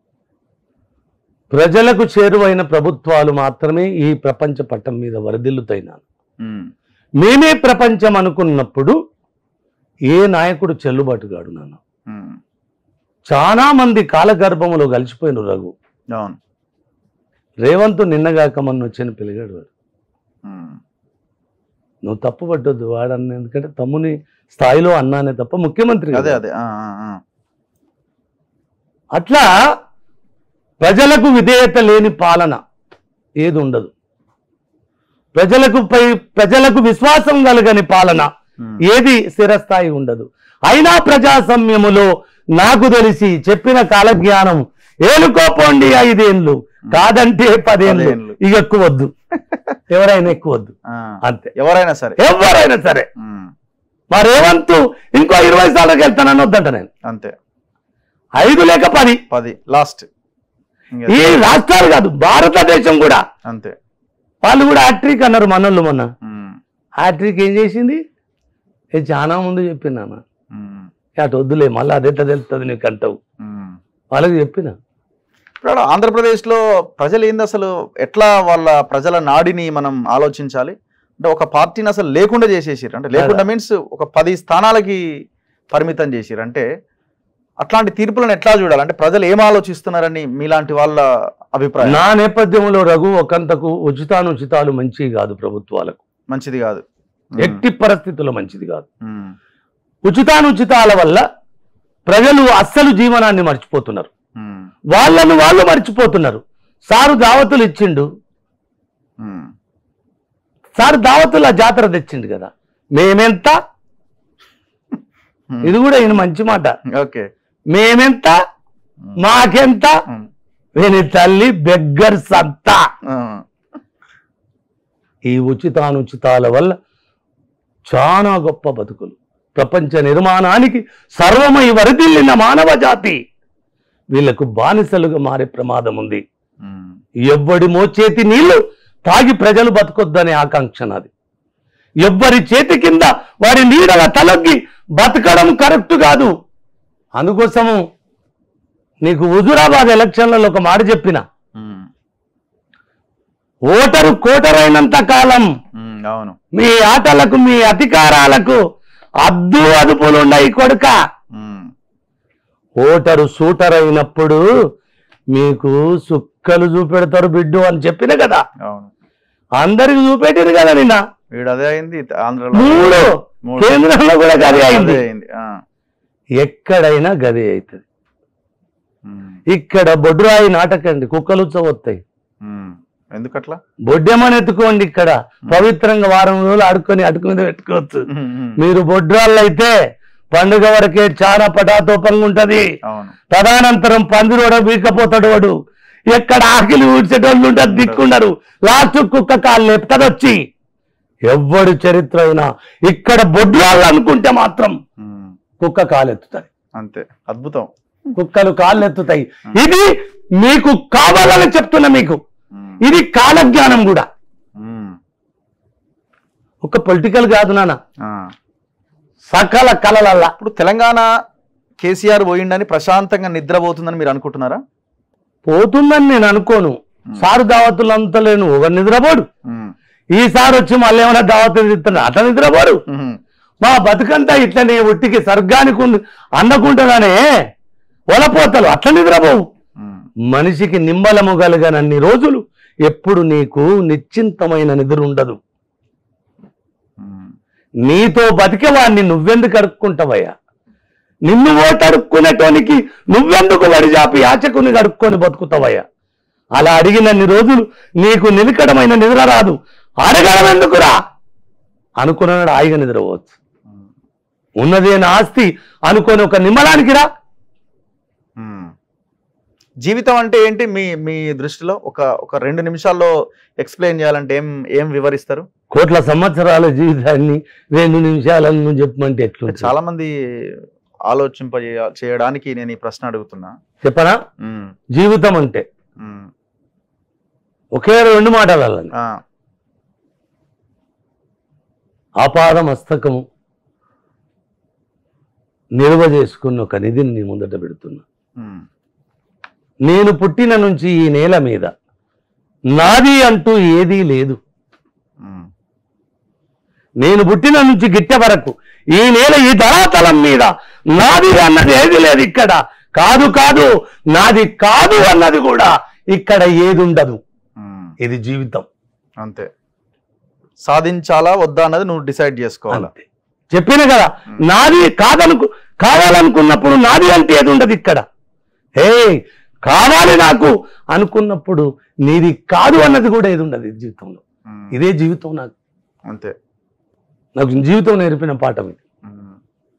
ప్రజలకు చేరువైన ప్రభుత్వాలు మాత్రమే ఈ ప్రపంచ పట్టం మీద వరదిల్లుతైనాను ఉమ్, మేమే ప్రపంచం అనుకున్నప్పుడు ఏ నాయకుడు చెల్లుబాటు కాడు నాన్న ఉమ్, చాలా మంది కాలగర్భములో కలిసిపోయిన రఘు అవును రేవంత్ నిన్నగాక మొన్న వచ్చిన పిల్లగాడు వాడు ఉమ్, నువ్వు తప్పు పట్టొద్దు వాడన్న ఎందుకంటే తమ్ముని స్థాయిలో అన్నానే తప్ప ముఖ్యమంత్రి అదే కదా. అదే ఆ, ఆ, ఆ. అట్లా ప్రజలకు విధేయత లేని పాలన ఏది ఉండదు ప్రజలకు పై ప్రజలకు విశ్వాసం కలగని పాలన ఉమ్, ఏది స్థిరస్థాయి ఉండదు అయినా ప్రజాస్వామ్యములో నాకు తెలిసి చెప్పిన కాలజ్ఞానం ఏలుకోపోండి ఐదేండ్లు కాదంటే పదేండ్లు పదేండ్లు. ఇక ఎక్కువద్దు ఎవరైనా ఎక్కువద్దు ఆ, అంతే ఎవరైనా సరే ఎవరైనా సరే ఉమ్, మా రేవంత్ ఇంకో ఇరవై సార్లకు వెళ్తానని వద్దంట నేను అంతే ఐదు లేక పది పది లాస్ట్ ఇంకా ఈ రాష్ట్రాలు కాదు భారతదేశం కూడా అంతే వాళ్ళు కూడా హ్యాట్రిక్ అన్నారు మనోళ్ళు మొన్న ఉమ్, హ్యాట్రిక్ ఏం చేసింది ఏ చాలా ముందు చెప్పినా ఉమ్, అటు వద్దులే మళ్ళీ అదెట్లా తెలుస్తుంది నీకు అంటావు ఉమ్. వాళ్ళకి చెప్పిన ఇప్పుడు ఆంధ్రప్రదేశ్లో ప్రజలు ఏంది అసలు ఎట్లా వాళ్ళ ప్రజల నాడిని మనం ఆలోచించాలి అంటే ఒక పార్టీని అసలు లేకుండా చేసేసారు అంటే లేకుండా మీన్స్ ఒక పది స్థానాలకి పరిమితం చేసిరు అంటే అట్లాంటి తీర్పులను ఎట్లా చూడాలి అంటే ప్రజలు ఏం ఆలోచిస్తున్నారని మీలాంటి వాళ్ళ అభిప్రాయం నా నేపథ్యంలో రఘు ఒకంతకు ఉచితానుచితాలు మంచివి కాదు ప్రభుత్వాలకు మంచిది కాదు ఎట్టి పరిస్థితుల్లో మంచిది కాదు ఉమ్, ఉచితానుచితాల వల్ల ప్రజలు అస్సలు జీవనాన్ని మర్చిపోతున్నారు ఉమ్, వాళ్ళను వాళ్ళు మర్చిపోతున్నారు సారు దావతులు ఇచ్చిండు ఉమ్, సారు దావతుల జాతర తెచ్చిండు కదా మేమెంత ఉమ్. ఇది కూడా ఈయన మంచి మాట ఓకే మేమెంత మాకెంత ఉమ్, వీని తల్లి బెగ్గర్ సత్తా ఉమ్, ఈ ఉచితానుచితాల వల్ల చాలా గొప్ప బతుకులు ప్రపంచ నిర్మాణానికి సర్వమై వరదిల్లిన మానవ జాతి వీళ్లకు బానిసలుగా మారే ప్రమాదం ఉంది ఉమ్, ఎవ్వడి మోచేతి నీళ్లు తాగి ప్రజలు బతకొద్దనే ఆకాంక్ష నాది ఎవ్వరి చేతి కింద వారి నీడల తలొగ్గి బతకడం కరెక్ట్ కాదు అందుకోసము నీకు హుజురాబాద్ ఎలక్షన్లలో ఒక మాట చెప్పిన ఉమ్, ఓటరు కోటరైనంత కాలం ఉమ్, అవును మీ ఆటలకు మీ అధికారాలకు అద్దు అదుపులున్నాయి కొడుక ఉమ్, ఓటరు సూటర్ అయినప్పుడు మీకు సుక్కలు చూపెడతారు బిడ్డు అని చెప్పిన కదా అవును అందరికి చూపెట్టారు కదా నిన్న వీడు అదే అయింది ఆంధ్రలో మూడు మూడు. కేంద్రంలో కూడా గదే అదే అయింది అయింది ఆ. ఎక్కడైనా గదే అవుతుంది ఉమ్. ఇక్కడ బొడ్రాయి నాటకండి కుక్కలు వస్తాయి ఉమ్. ఎందుకట్లా బొడ్డెమని ఎత్తుకోండి ఇక్కడ పవిత్రంగా వారం రోజులు ఆడుకొని అడుకుని పెట్టుకోవచ్చు ఉమ్, ఉమ్. మీరు బొడ్రాళ్ళు అయితే పండుగ వరకే చాలా పటాతోపంగా ఉంటది అవును తదనంతరం పందిరోడ వీకపోతాడు వాడు ఎక్కడ ఆకిలి ఊడ్చేటోళ్ళు ఉంటారు దిక్కుండరు లాస్ట్ కుక్క కాళ్ళు లేపుతుంది వచ్చి ఎవ్వడు చరిత్ర అయినా ఇక్కడ బొడ్రాళ్ళు అనుకుంటే మాత్రం ఉమ్. కుక్క కాలెత్తుతుంది అంతే అద్భుతం కుక్కలు కాళ్ళు ఎత్తుతాయి ఇది మీకు కావాలని చెప్తున్నా మీకు ఉమ్. ఇది కాలజ్ఞానం కూడా ఉమ్. ఒక పొలిటికల్ కాదు నాన్న ఆ. సకల కళలల్లా ఇప్పుడు తెలంగాణ కేసీఆర్ పోయిండని ప్రశాంతంగా నిద్రపోతుందని మీరు అనుకుంటున్నారా పోతుందని నేను అనుకోను సారు దావతులు అంతా లేను ఒక నిద్రపోడు ఉమ్. ఈసారి వచ్చి మళ్ళీ ఏమైనా దావతులు ఇస్తున్నా అట్లా నిద్రపోడు ఉమ్. మా బతుకంతా ఇట్లనే ఒట్టికి స్వర్గానికి ఉంది అన్నకుంటున్నానే వలపోతలు అట్లా నిద్రపోవు ఉమ్. మనిషికి నిమ్మలము గలగనన్ని రోజులు ఎప్పుడు నీకు నిశ్చింతమైన నిద్ర ఉండదు ఉమ్. నీతో బతికేవాడిని నువ్వెందుకు అడుక్కుంటావయ్యా నిన్ను ఓటు అడుక్కునేటోనికి నువ్వెందుకు వడిజాపి యాచకుని అడుక్కొని బతుకుతావయ్యా అలా అడిగినన్ని రోజులు నీకు నిలకడమైన నిద్ర రాదు అడగడం ఎందుకురా అనుకున్నాడు హాయిగా నిద్రపోవచ్చు ఉమ్. ఉన్నదేన ఆస్తి అనుకొని ఒక నిమ్మలానికి రా ఉమ్. జీవితం అంటే ఏంటి మీ మీ దృష్టిలో ఒక ఒక రెండు నిమిషాల్లో ఎక్స్ప్లెయిన్ చేయాలంటే ఏం ఏం వివరిస్తారు కోట్ల సంవత్సరాల జీవితాన్ని రెండు నిమిషాలను నువ్వు చెప్పమంటే ఎట్లుంటుంది చాలా మంది ఆలోచింప చేయడానికి నేను ఈ ప్రశ్న అడుగుతున్నా చెప్పనా ఉమ్. జీవితం అంటే ఉమ్. ఒకే రెండు మాటలు ఆ. ఆపాద మస్తకము నిల్వ చేసుకున్న ఒక నిధిని నీ ముందట పెడుతున్నా ఉమ్. నేను పుట్టిన నుంచి ఈ నేల మీద నాది అంటూ ఏదీ లేదు ఉమ్. నేను పుట్టిన నుంచి గిట్టె వరకు ఈ నేల ఈ ధరాతలం మీద నాది అన్నది ఏది లేదు ఇక్కడ కాదు కాదు నాది కాదు అన్నది కూడా ఇక్కడ ఏది ఉండదు ఉమ్. ఇది జీవితం అంతే సాధించాలా వద్దా అన్నది నువ్వు డిసైడ్ చేసుకోవాలా అంతే చెప్పిన కదా నాది కాదనుకు కావాలనుకున్నప్పుడు నాది అంటే ఏది ఉండదు ఇక్కడ హే కావాలి నాకు అనుకున్నప్పుడు నీది కాదు అన్నది కూడా ఏది ఉండదు ఈ జీవితంలో ఉమ్. ఇదే జీవితం నాకు అంతే నాకు జీవితం నేర్పిన పాఠం ఇది ఉమ్.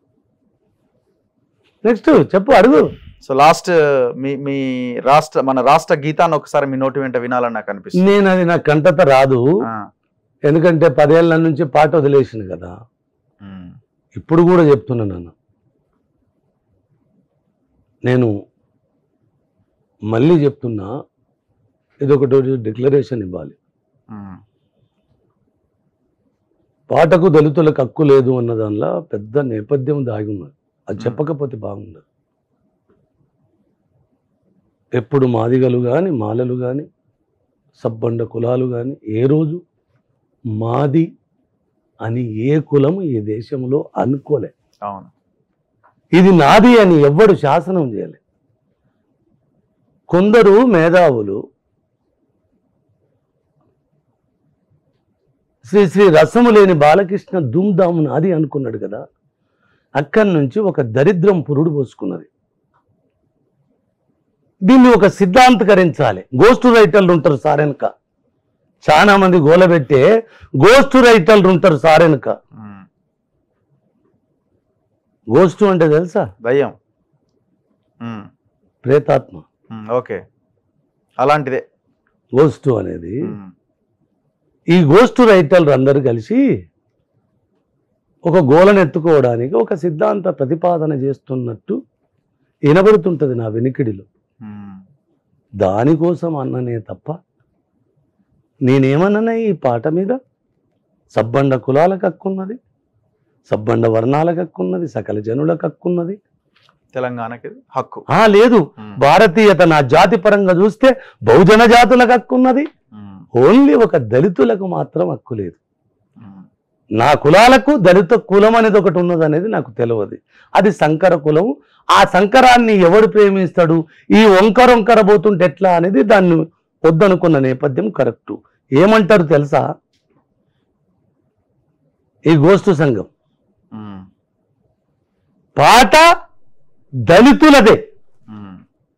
నెక్స్ట్ చెప్పు అడుగు సో లాస్ట్ మీ మీ రాష్ట్ర మన రాష్ట్ర గీతాన్ని ఒకసారి మీ నోటి వెంట వినాలని నాకు అనిపిస్తుంది నేను అది నా కంటత రాదు ఆ. ఎందుకంటే పదేళ్ల నుంచి పాట వదిలేసింది కదా ఉమ్. ఇప్పుడు కూడా చెప్తున్నా నాన్న నేను మళ్ళీ చెప్తున్నా ఇది ఒకటి డిక్లరేషన్ ఇవ్వాలి ఉమ్. పాటకు దళితులకు హక్కు లేదు అన్న దానిలో పెద్ద నేపథ్యం దాగి ఉన్నది అది చెప్పకపోతే బాగుండదు ఎప్పుడు మాదిగలు కానీ మాలలు కానీ సబ్బండ కులాలు కానీ ఏ రోజు మాది అని ఏ కులం ఈ దేశంలో అనుకోలే అవును ఇది నాది అని ఎవ్వడు శాసనం చేయలే కొందరు మేధావులు శ్రీ శ్రీ రసము లేని బాలకృష్ణ ధూమ్ధాము నాది అనుకున్నాడు కదా అక్కడి నుంచి ఒక దరిద్రం పురుడు పోసుకున్నది దీన్ని ఒక సిద్ధాంతకరించాలి గోస్ట్ రైటర్లు ఉంటారు సారెనక చాలా మంది గోలబెట్టే గోస్ట్ రైటర్లు ఉంటారు సారెనక ఉమ్. గోస్ట్ అంటే తెలుసా దయ్యం ఉమ్. ప్రేతాత్మ ఉమ్. ఓకే అలాంటిదే గోస్ట్ అనేది ఉమ్. ఈ గోస్ట్ రైటర్లు అందరూ కలిసి ఒక గోలను ఎత్తుకోవడానికి ఒక సిద్ధాంత ప్రతిపాదన చేస్తున్నట్టు వినబడుతుంటది నా వెనికిడిలో ఉమ్. దానికోసం అన్ననే తప్ప నేనేమన్నా ఈ పాట మీద సబ్బండ కులాలకు హక్కున్నది సబ్బండ వర్ణాలకు హక్కున్నది సకల జనులకు హక్కున్నది తెలంగాణకి హక్కు ఆ లేదు ఉమ్. భారతీయత నా జాతి పరంగా చూస్తే బహుజన జాతులకు హక్కున్నది ఉమ్. ఓన్లీ ఒక దళితులకు మాత్రం హక్కు లేదు ఉమ్. నా కులాలకు దళిత కులం అనేది ఒకటి ఉన్నది అనేది నాకు తెలియదు అది సంకర కులం ఆ సంకరాన్ని ఎవడు ప్రేమిస్తాడు ఈ వంకర వంకర పోతుంటే ఎట్లా అనేది దాన్ని వద్దనుకున్న నేపథ్యం కరెక్టు ఏమంటారు తెలుసా ఈ గోష్ఠు సంఘం ఉమ్, పాట దళితులదే ఉమ్,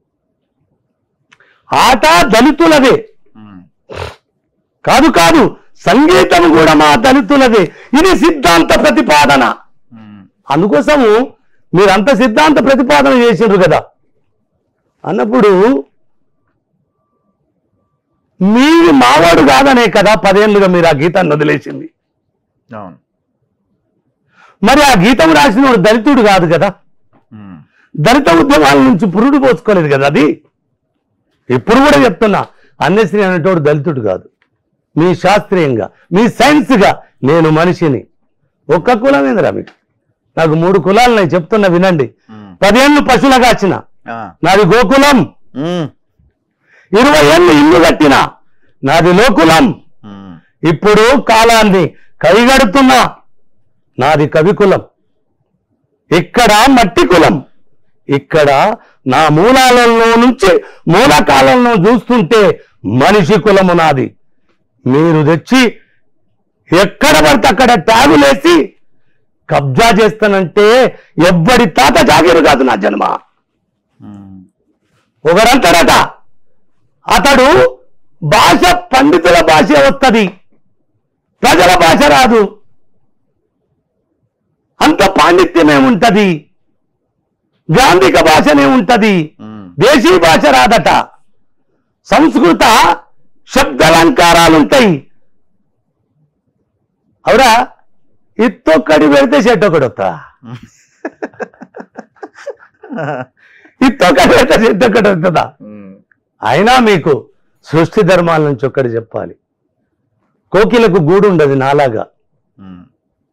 ఆట దళితులదే ఉమ్, కాదు కాదు సంగీతం కూడా మా దళితులదే ఇది సిద్ధాంత ప్రతిపాదన ఉమ్, అందుకోసము మీరంత సిద్ధాంత ప్రతిపాదన చేసిండ్రు కదా అన్నప్పుడు మీది మావాడు కాదనే కదా పదేళ్ళుగా మీరు ఆ గీతాన్ని వదిలేసింది అవును మరి ఆ గీతం రాసిన వాడు దళితుడు కాదు కదా ఉమ్, దళిత ఉద్యమాల నుంచి పురుడు పోసుకోలేదు కదా అది ఇప్పుడు కూడా చెప్తున్నా అన్యశ్రీ అనేటోడు దళితుడు కాదు మీ శాస్త్రీయంగా మీ సైన్స్గా నేను మనిషిని ఒక్క కులం ఏందిరా మీకు నాకు మూడు కులాలు నేను చెప్తున్నా వినండి ఉమ్, పదేళ్ళు పశువుల కాచిన ఆ, నాది గోకులం ఉమ్, ఇరవై ఏళ్ళు ఇల్లు కట్టిన నాది లోకులం ఉమ్, ఇప్పుడు కాలాన్ని కైగడుతున్నా నాది కవికులం ఇక్కడ మట్టి కులం ఇక్కడ నా మూలాలలో నుంచి మూలకాలంలో చూస్తుంటే మనిషి కులము నాది మీరు తెచ్చి ఎక్కడ పడితే అక్కడ ట్యాగులేసి కబ్జా చేస్తానంటే ఎవ్వడి తాత జాగిరు కాదు నా జన్మ ఉమ్, ఒకరంటాడట అతడు భాష పండితుల భాష వస్తుంది ప్రజల భాష రాదు అంత పాండిత్యమే ఉంటది గాంధిక భాషనే ఉంటది ఉమ్, దేశీ భాష రాదట సంస్కృత శబ్దాలంకారాలుంటాయి అవురా ఇత్తొక్కడి పెడితే చెట్టు ఒకటి వస్తా ఇత్తొక్కడి పెడితే చెట్టు ఒకటి వస్తుందా ఉమ్, అయినా మీకు సృష్టి ధర్మాల నుంచి ఒక్కటి చెప్పాలి కోకిలకు గూడు ఉండదు నాలాగా ఉమ్,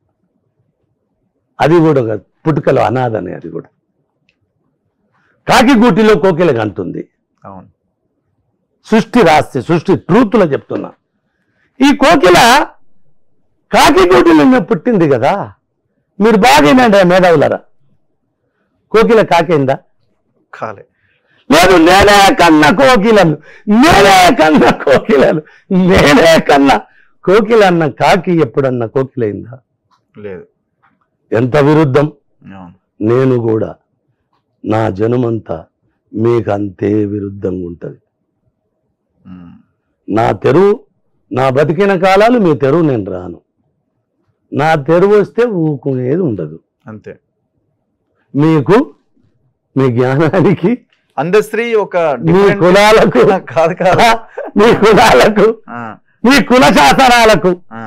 అది కూడా ఒక పుట్టుకలో అనాథనే అది కూడా కాకి గూటిలో కోకిలకు అంటుంది అవును సృష్టి రాస్తే సృష్టి ట్రూత్లో చెప్తున్నా ఈ కోకిల కాకి గూటిలో పుట్టింది కదా మీరు బాగేనండి మేధావులరా కోకిల కాకిందా కాలే లేదు నేనే కన్న కోకిలను నేనే కన్న కోకిలను నేనే కన్న కోకిల అన్న కాకి ఎప్పుడన్నా కోకిలైందా లేదు ఎంత విరుద్ధం అవును నేను కూడా నా జనమంతా మీకు అంతే విరుద్ధంగా ఉంటుంది ఉమ్, నా తెరువు నా బతికిన కాలాలు మీ తెరువు నేను రాను నా తెరువు వస్తే ఊకునేది ఉండదు అంతే మీకు మీ జ్ఞానానికి అందశ్రీ ఒక మీ different- కులాలకు కాదు కాదు మీ కులాలకు ఆ, మీ కుల శాసనాలకు ఆ,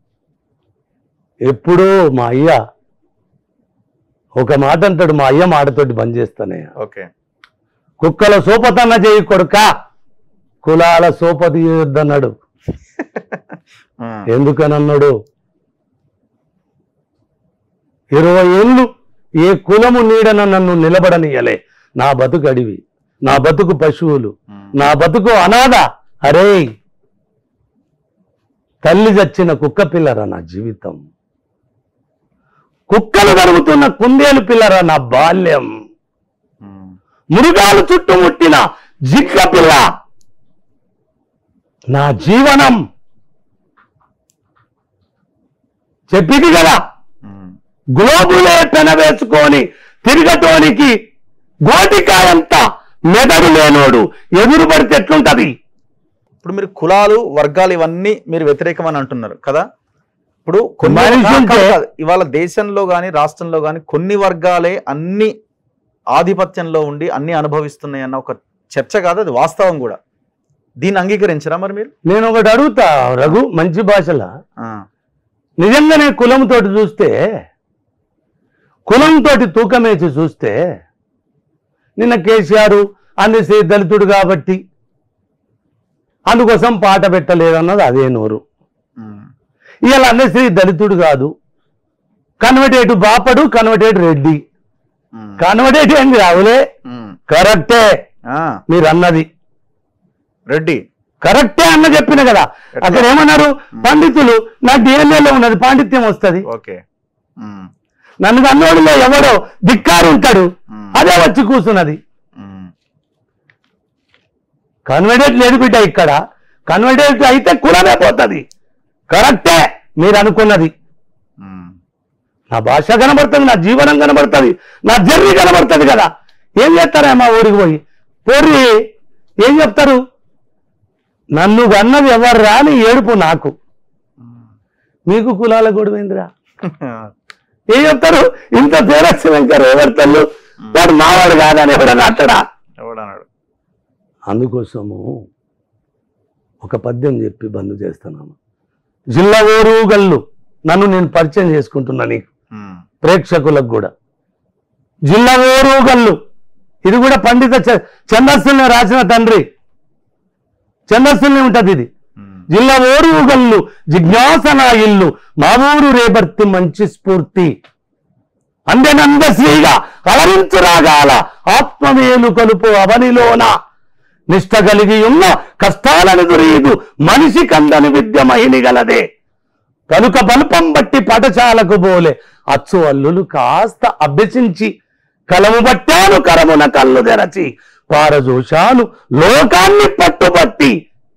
ఎప్పుడో మా అయ్య ఒక మాట అంటాడు మా అయ్య మాటతోటి బంద్ చేస్తానే ఓకే కుక్కల సోపతన్న చేయి కొడుక కులాల సోపతి చేయొద్దన్నాడు ఆ, ఎందుకనన్నాడు ఇరవై ఏళ్ళు ఏ కులము నీడన నన్ను నిలబడనియలే నా బతుకు అడివి నా బతుకు పశువులు ఉమ్, నా బతుకు అనాథ అరే తల్లి చచ్చిన కుక్క పిల్లరా నా జీవితం కుక్కలు జరుగుతున్న కుందేలు పిల్లరా నా బాల్యం ఉమ్, మృగాలు చుట్టుముట్టిన జిక్క పిల్ల నా జీవనం చెప్పింది కదా ఉమ్, గ్లోబులే పెనవేసుకొని తిరగటోనికి గోటికాయంత మెదడు లేనోడు ఎదురు పడితే ఎట్లుంటది ఇప్పుడు మీరు కులాలు వర్గాలు ఇవన్నీ మీరు వ్యతిరేకమని అంటున్నారు కదా ఇప్పుడు కొన్ని మనిషి కాదు, ఉంటే- కాదు. ఇవాళ దేశంలో కానీ రాష్ట్రంలో కానీ కొన్ని వర్గాలే అన్ని ఆధిపత్యంలో ఉండి అన్ని అనుభవిస్తున్నాయి అన్న ఒక చర్చ కాదు అది వాస్తవం కూడా దీన్ని అంగీకరించరా మరి మీరు నేను ఒకటి అడుగుతా రఘు మంచి భాషలా ఆ, నిజంగానే కులంతో చూస్తే కులంతో తూకమేసి చూస్తే నిన్న కేసీఆర్ అందరి దళితుడు కాబట్టి అందుకోసం పాట పెట్టలేదన్నది అదే నోరు ఉమ్, ఇవాళ అందశ్రీ దళితుడు కాదు కన్వర్టేటు బాపడు కన్వర్టేటు రెడ్డి ఉమ్, కన్వర్టేటు ఏంది రావులే ఉమ్, కరెక్టే ఆ, మీరు అన్నది రెడ్డి కరెక్టే అన్న చెప్పిన కదా అక్కడ ఏమన్నారు పండితులు నా డిఎన్ఏలో ఉన్నది పాండిత్యం వస్తది ఓకే ఉమ్, నన్ను అన్నోడిలో ఎవడో ధిక్కారు ఉంటాడు ఉమ్, అదే వచ్చి కూర్చున్నది ఉమ్, కన్వర్టేట్ లేదు బిడ్డ ఇక్కడ కన్వర్టేట్ అయితే కులమే పోతుంది కరెక్టే మీరు అనుకున్నది ఉమ్, నా భాష కనబడుతుంది నా జీవనం కనబడుతుంది నా జర్నీ కనబడుతుంది కదా ఏం చేస్తారా మా ఊరికి పోయి పోరి ఏం చెప్తారు నన్ను అన్నది ఎవరు రాని ఏడుపు నాకు మీకు కులాల గొడవేంద్రా ఏం చెప్తారు ఇంత తేరస్యంగా రేవర్తలు వాడు మావాడు కాదని ఎవడన్నా అంటాడా ఎవడన్నాడు అందుకోసము ఒక పద్యం చెప్పి బంద్ చేస్తున్నాను జిల్లా ఓరుగల్లు నన్ను నేను పరిచయం చేసుకుంటున్నా నీకు ఉమ్. ప్రేక్షకులకు కూడా జిల్లా ఓరుగల్లు ఇది కూడా పండిత చ- ఛందస్సుల్ని రాసిన తండ్రి ఛందస్సుల్ని ఉంటది ఇది ఉమ్. జిల్లా ఓరుగల్లు జిజ్ఞాసన ఇల్లు మా ఊరు రేపర్తి మంచి స్ఫూర్తి అందెనంద శ్రీగా అలరించు రాగాల ఆత్మవేలు కలుపు అవనిలోన నిష్ట కలిగి ఉన్న కష్టాలను దురీదు మనిషి కందని విద్య మహిని గలదే కనుక బల్పం బట్టి పాఠశాలకు బోలే అచ్చు అల్లులు కాస్త అభ్యసించి కలము పట్టాను కరమున కళ్ళు తెరచి పారజోషాను లోకాన్ని పట్టుబట్టి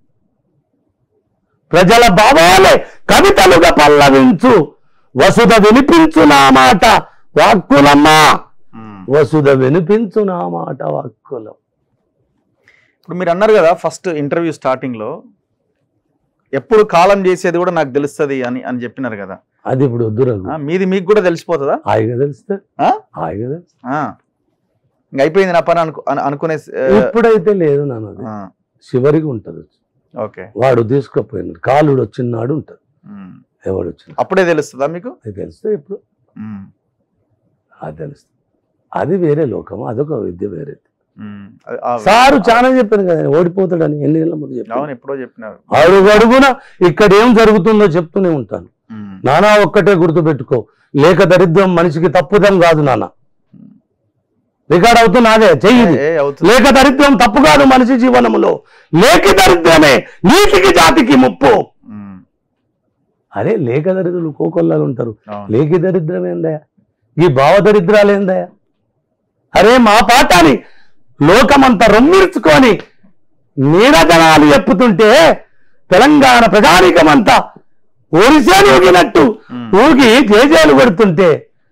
ప్రజల భావాలే కవితలుగా పల్లవించు వసుధ వినిపించు నా మాట వాక్కులమ్మా ఉమ్. వసుధ వినిపించు నా మాట వాక్కులం ఇప్పుడు మీరు అన్నారు కదా ఫస్ట్ ఇంటర్వ్యూ స్టార్టింగ్ లో ఎప్పుడు కాలం చేసేది కూడా నాకు తెలుస్తుంది అని అని చెప్పినారు కదా అది ఇప్పుడు వద్దు రఘు ఆ, మీది మీకు కూడా తెలిసిపోతుందా హాయిగా తెలుస్తే ఆ? హాయిగా తెలుస్తుంది ఆ. ఇంక అయిపోయింది నా పని అనుకు అను- అనుకునే ఆ, ఇప్పుడైతే లేదు నాన్నది ఆ, చివరికి ఉంటది ఓకే వాడు తీసుకుపోయినాడు కాలుడు వచ్చినాడు ఉంటది ఉమ్. ఎవడు వచ్చిన అప్పుడే తెలుస్తుందా మీకు అది తెలిస్తే ఇప్పుడు ఉమ్. అది తెలుస్తుంది అది వేరే లోకం అదొక విద్య వేరే ఉమ్. అది- ఆ, సారు చాలా చెప్పాను కదా ఓడిపోతాడని ఎన్ని ఏళ్ళ ముందు చెప్పాను అవును ఎప్పుడో చెప్పినారు అడుగు అడుగున ఇక్కడ ఏం జరుగుతుందో చెప్తూనే ఉంటాను ఉమ్. నానా ఒక్కటే గుర్తుపెట్టుకో లేక దరిద్రం మనిషికి తప్పుదం కాదు నాన్న రికార్డ్ అవుతున్నదే చెయ్యి ఇది. ఏ అవుతుంది లేక దరిద్రం తప్పు కాదు మనిషి జీవనములో లేక దరిద్రమే నీతికి జాతికి ముప్పు ఉమ్. అరే లేక దరిద్రులు కోకొల్లాలు ఉంటారు అవును లేకి దరిద్రం ఏందయ్యా ఈ భావ దరిద్రాలు ఏందయ్యా అరే మా పాఠాన్ని లోకమంతా రొమ్మిర్చుకొని నీరజనాలు చెప్పుతుంటే తెలంగాణ ప్రజానికమంతా ఒరిసేలు ఊగినట్టు ఉమ్. ఊగి జేజేలు కొడుతుంటే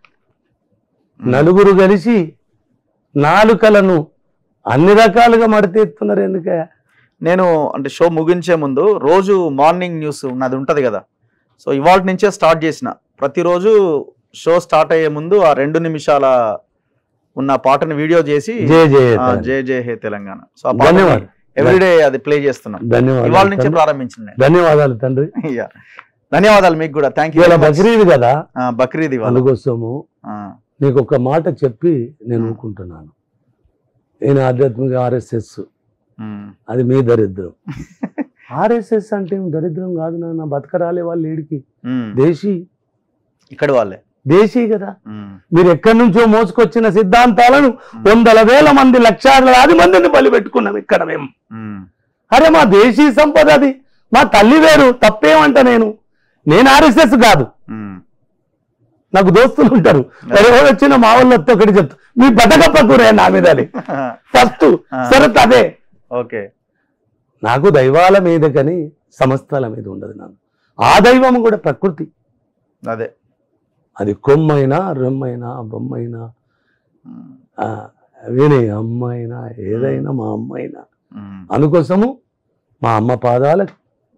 నలుగురు కలిసి నాలుకలను అన్ని రకాలుగా మడతెత్తున్నారు ఎందుకయ్యా నేను అంటే షో ముగించే ముందు రోజు మార్నింగ్ న్యూస్ నాది ఉంటది కదా సో ఇవాళ నుంచే స్టార్ట్ చేసిన ప్రతిరోజు షో స్టార్ట్ అయ్యే ముందు ఆ రెండు నిమిషాల ఉన్న పాటను వీడియో చేసి జయ జయ ఆ, జై జై హే తెలంగాణ సో ఆ పాట ధన్యవాదాలు ఎవ్రీడే అది ప్లే చేస్తున్నాం ఇవాళ ధన్యవాదాలు నుంచే తండ్రి. ప్రారంభించిన నేను. ధన్యవాదాలు తండ్రి Yeah. ధన్యవాదాలు మీకు కూడా థ్యాంక్ యూ ఇవాళ బక్రీద్ కదా బక్రీద్ ఇవాళ అందుకోసము ఆ, నీకు ఒక మాట చెప్పి నేను ఊరుకుంటున్నాను నేను ఆధ్యాత్మిక ఆర్ఎస్ఎస్ ఉమ్. అది మీ దరిద్రం ఆర్ఎస్ఎస్ అంటే ఏం దరిద్రం కాదు నాన్న బతకరాలే వాళ్ళు ఈడికి ఉమ్. దేశీ ఇక్కడ వాళ్ళే దేశీ కదా ఉమ్. మీరు ఎక్కడి నుంచో మోసుకొచ్చిన సిద్ధాంతాలను వందల వేల మంది లక్షలాది మందిని బలి పెట్టుకున్నాం ఇక్కడ మేము ఉమ్. అరే మా దేశీ సంపద అది మా తల్లి వేరు తప్పేమంట నేను నేను ఆర్ఎస్ఎస్ కాదు ఉమ్. నాకు దోస్తులు ఉంటారు ఎవరు వచ్చిన మా వాళ్ళతో ఒకటి చెప్తా మీ బతకప్పకురే నా మీద ఫస్ట్ సరత్ అదే ఓకే నాకు దైవాల మీద కానీ సమస్తాల మీద ఉండదు నాకు ఆ దైవం కూడా ప్రకృతి అదే అది కొమ్మైనా రొమ్మైనా బొమ్మైనా ఉమ్. ఆ, విని అమ్మైనా ఏదైనా మా అమ్మైనా ఉమ్. అందుకోసము మా అమ్మ పాదాలకు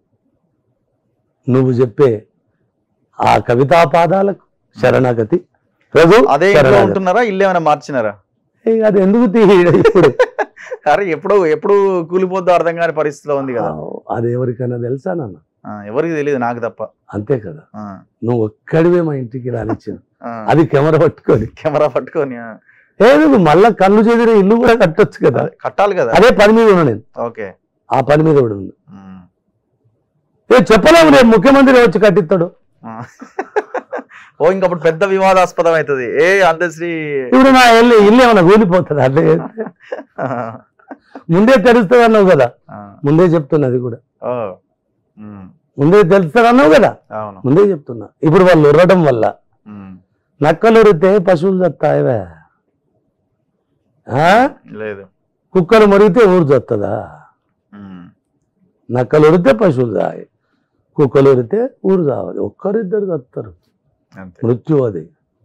నువ్వు చెప్పే ఆ కవితా పాదాలకు శరణాగతి ప్రభు అదే ఇంట్లో శరణాగతి. ఉంటున్నారా ఇల్లు ఏమైనా మార్చినారా ఏ, అది ఎందుకు తీయడ ఇప్పుడు అరే ఎప్పుడు ఎప్పుడు కూలిపోద్దో అర్థం కాని పరిస్థితిలో ఉంది కదా అది ఎవరికైనా తెలుసా నాన్న ఆ, ఎవరికి తెలియదు నాకు తప్ప అంతే కదా ఆ, నువ్వు ఒక్కడివే మా ఇంటికి రానిచ్చిన ఆ. అది కెమెరా పట్టుకొని కెమెరా పట్టుకొని ఆ. ఏ నువ్వు మళ్ళా కళ్ళు చెదిరే ఇల్లు కూడా కట్టొచ్చు కదా అదే, కట్టాలి కదా అదే పని మీద ఉన్నా నేను ఓకే ఆ పని మీద కూడా ఉన్నా ఉమ్. ఏ చెప్పలేము రేపు ముఖ్యమంత్రి వచ్చి కట్టిస్తాడు ఆ. ఓ ఇంకప్పుడు పెద్ద వివాదాస్పదం అవుతుంది ఏ అందశ్రీ ఇప్పుడు నా ఇల్లు ఇల్లు ఏమైనా కూలిపోతుంది అట్లా చేస్తే ముందే తెలుస్తుంది అన్నావు కదా ఆ. ముందే చెప్తున్నా అది కూడా ఓ ఉమ్. ముందే తెలుస్తుంది అన్నావు కదా అవును ముందే చెప్తున్నా ఇప్పుడు వాళ్ళు ఉరవడం వల్ల ఉమ్. నక్కలు ఉరితే పశువులు చస్తాయివే ఆ? లేదు కుక్కలు మరిగితే ఊరు చస్తుందా ఉమ్. నక్కలు ఉరితే పశువులు చాయి కుక్కలు ఉరితే ఊరు చావదు ఒక్కరిద్దరు చస్తారు అంతే మృత్యు అది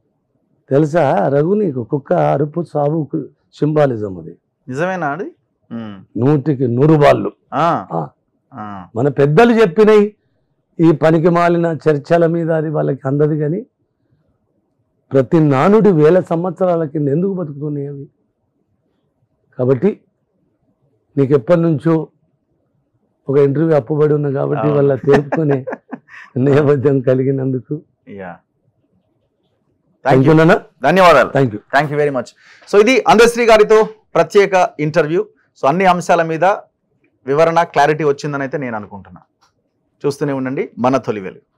తెలుసా రఘు నీకు కుక్క అరుపు సావుకు సింబాలిజం అది నిజమేనా అది ఉమ్. నూటికి నూరు వాళ్ళు ఆ. ఆ. ఆ. మన పెద్దలు చెప్పినాయి ఈ పనికి మాలిన చర్చల మీద అది వాళ్ళకి అందదు కానీ ప్రతి నానుడి వేల సంవత్సరాల కింద ఎందుకు బతుకుతున్నాయి అవి కాబట్టి నీకు ఎప్పటి నుంచో ఒక ఇంటర్వ్యూ అప్పుబడి ఉన్నా కాబట్టి అవును. వాళ్ళ తీర్పుకునే నేపథ్యం కలిగినందుకు yeah thank thank you you నాన్న ధన్యవాదాలు thank you thank you very much so ఇది అందశ్రీ గారితో ప్రత్యేక ఇంటర్వ్యూ సో అన్ని అంశాల మీద వివరణ క్లారిటీ వచ్చిందని అయితే నేను అనుకుంటున్నా చూస్తూనే ఉండండి మన తొలి వెలుగు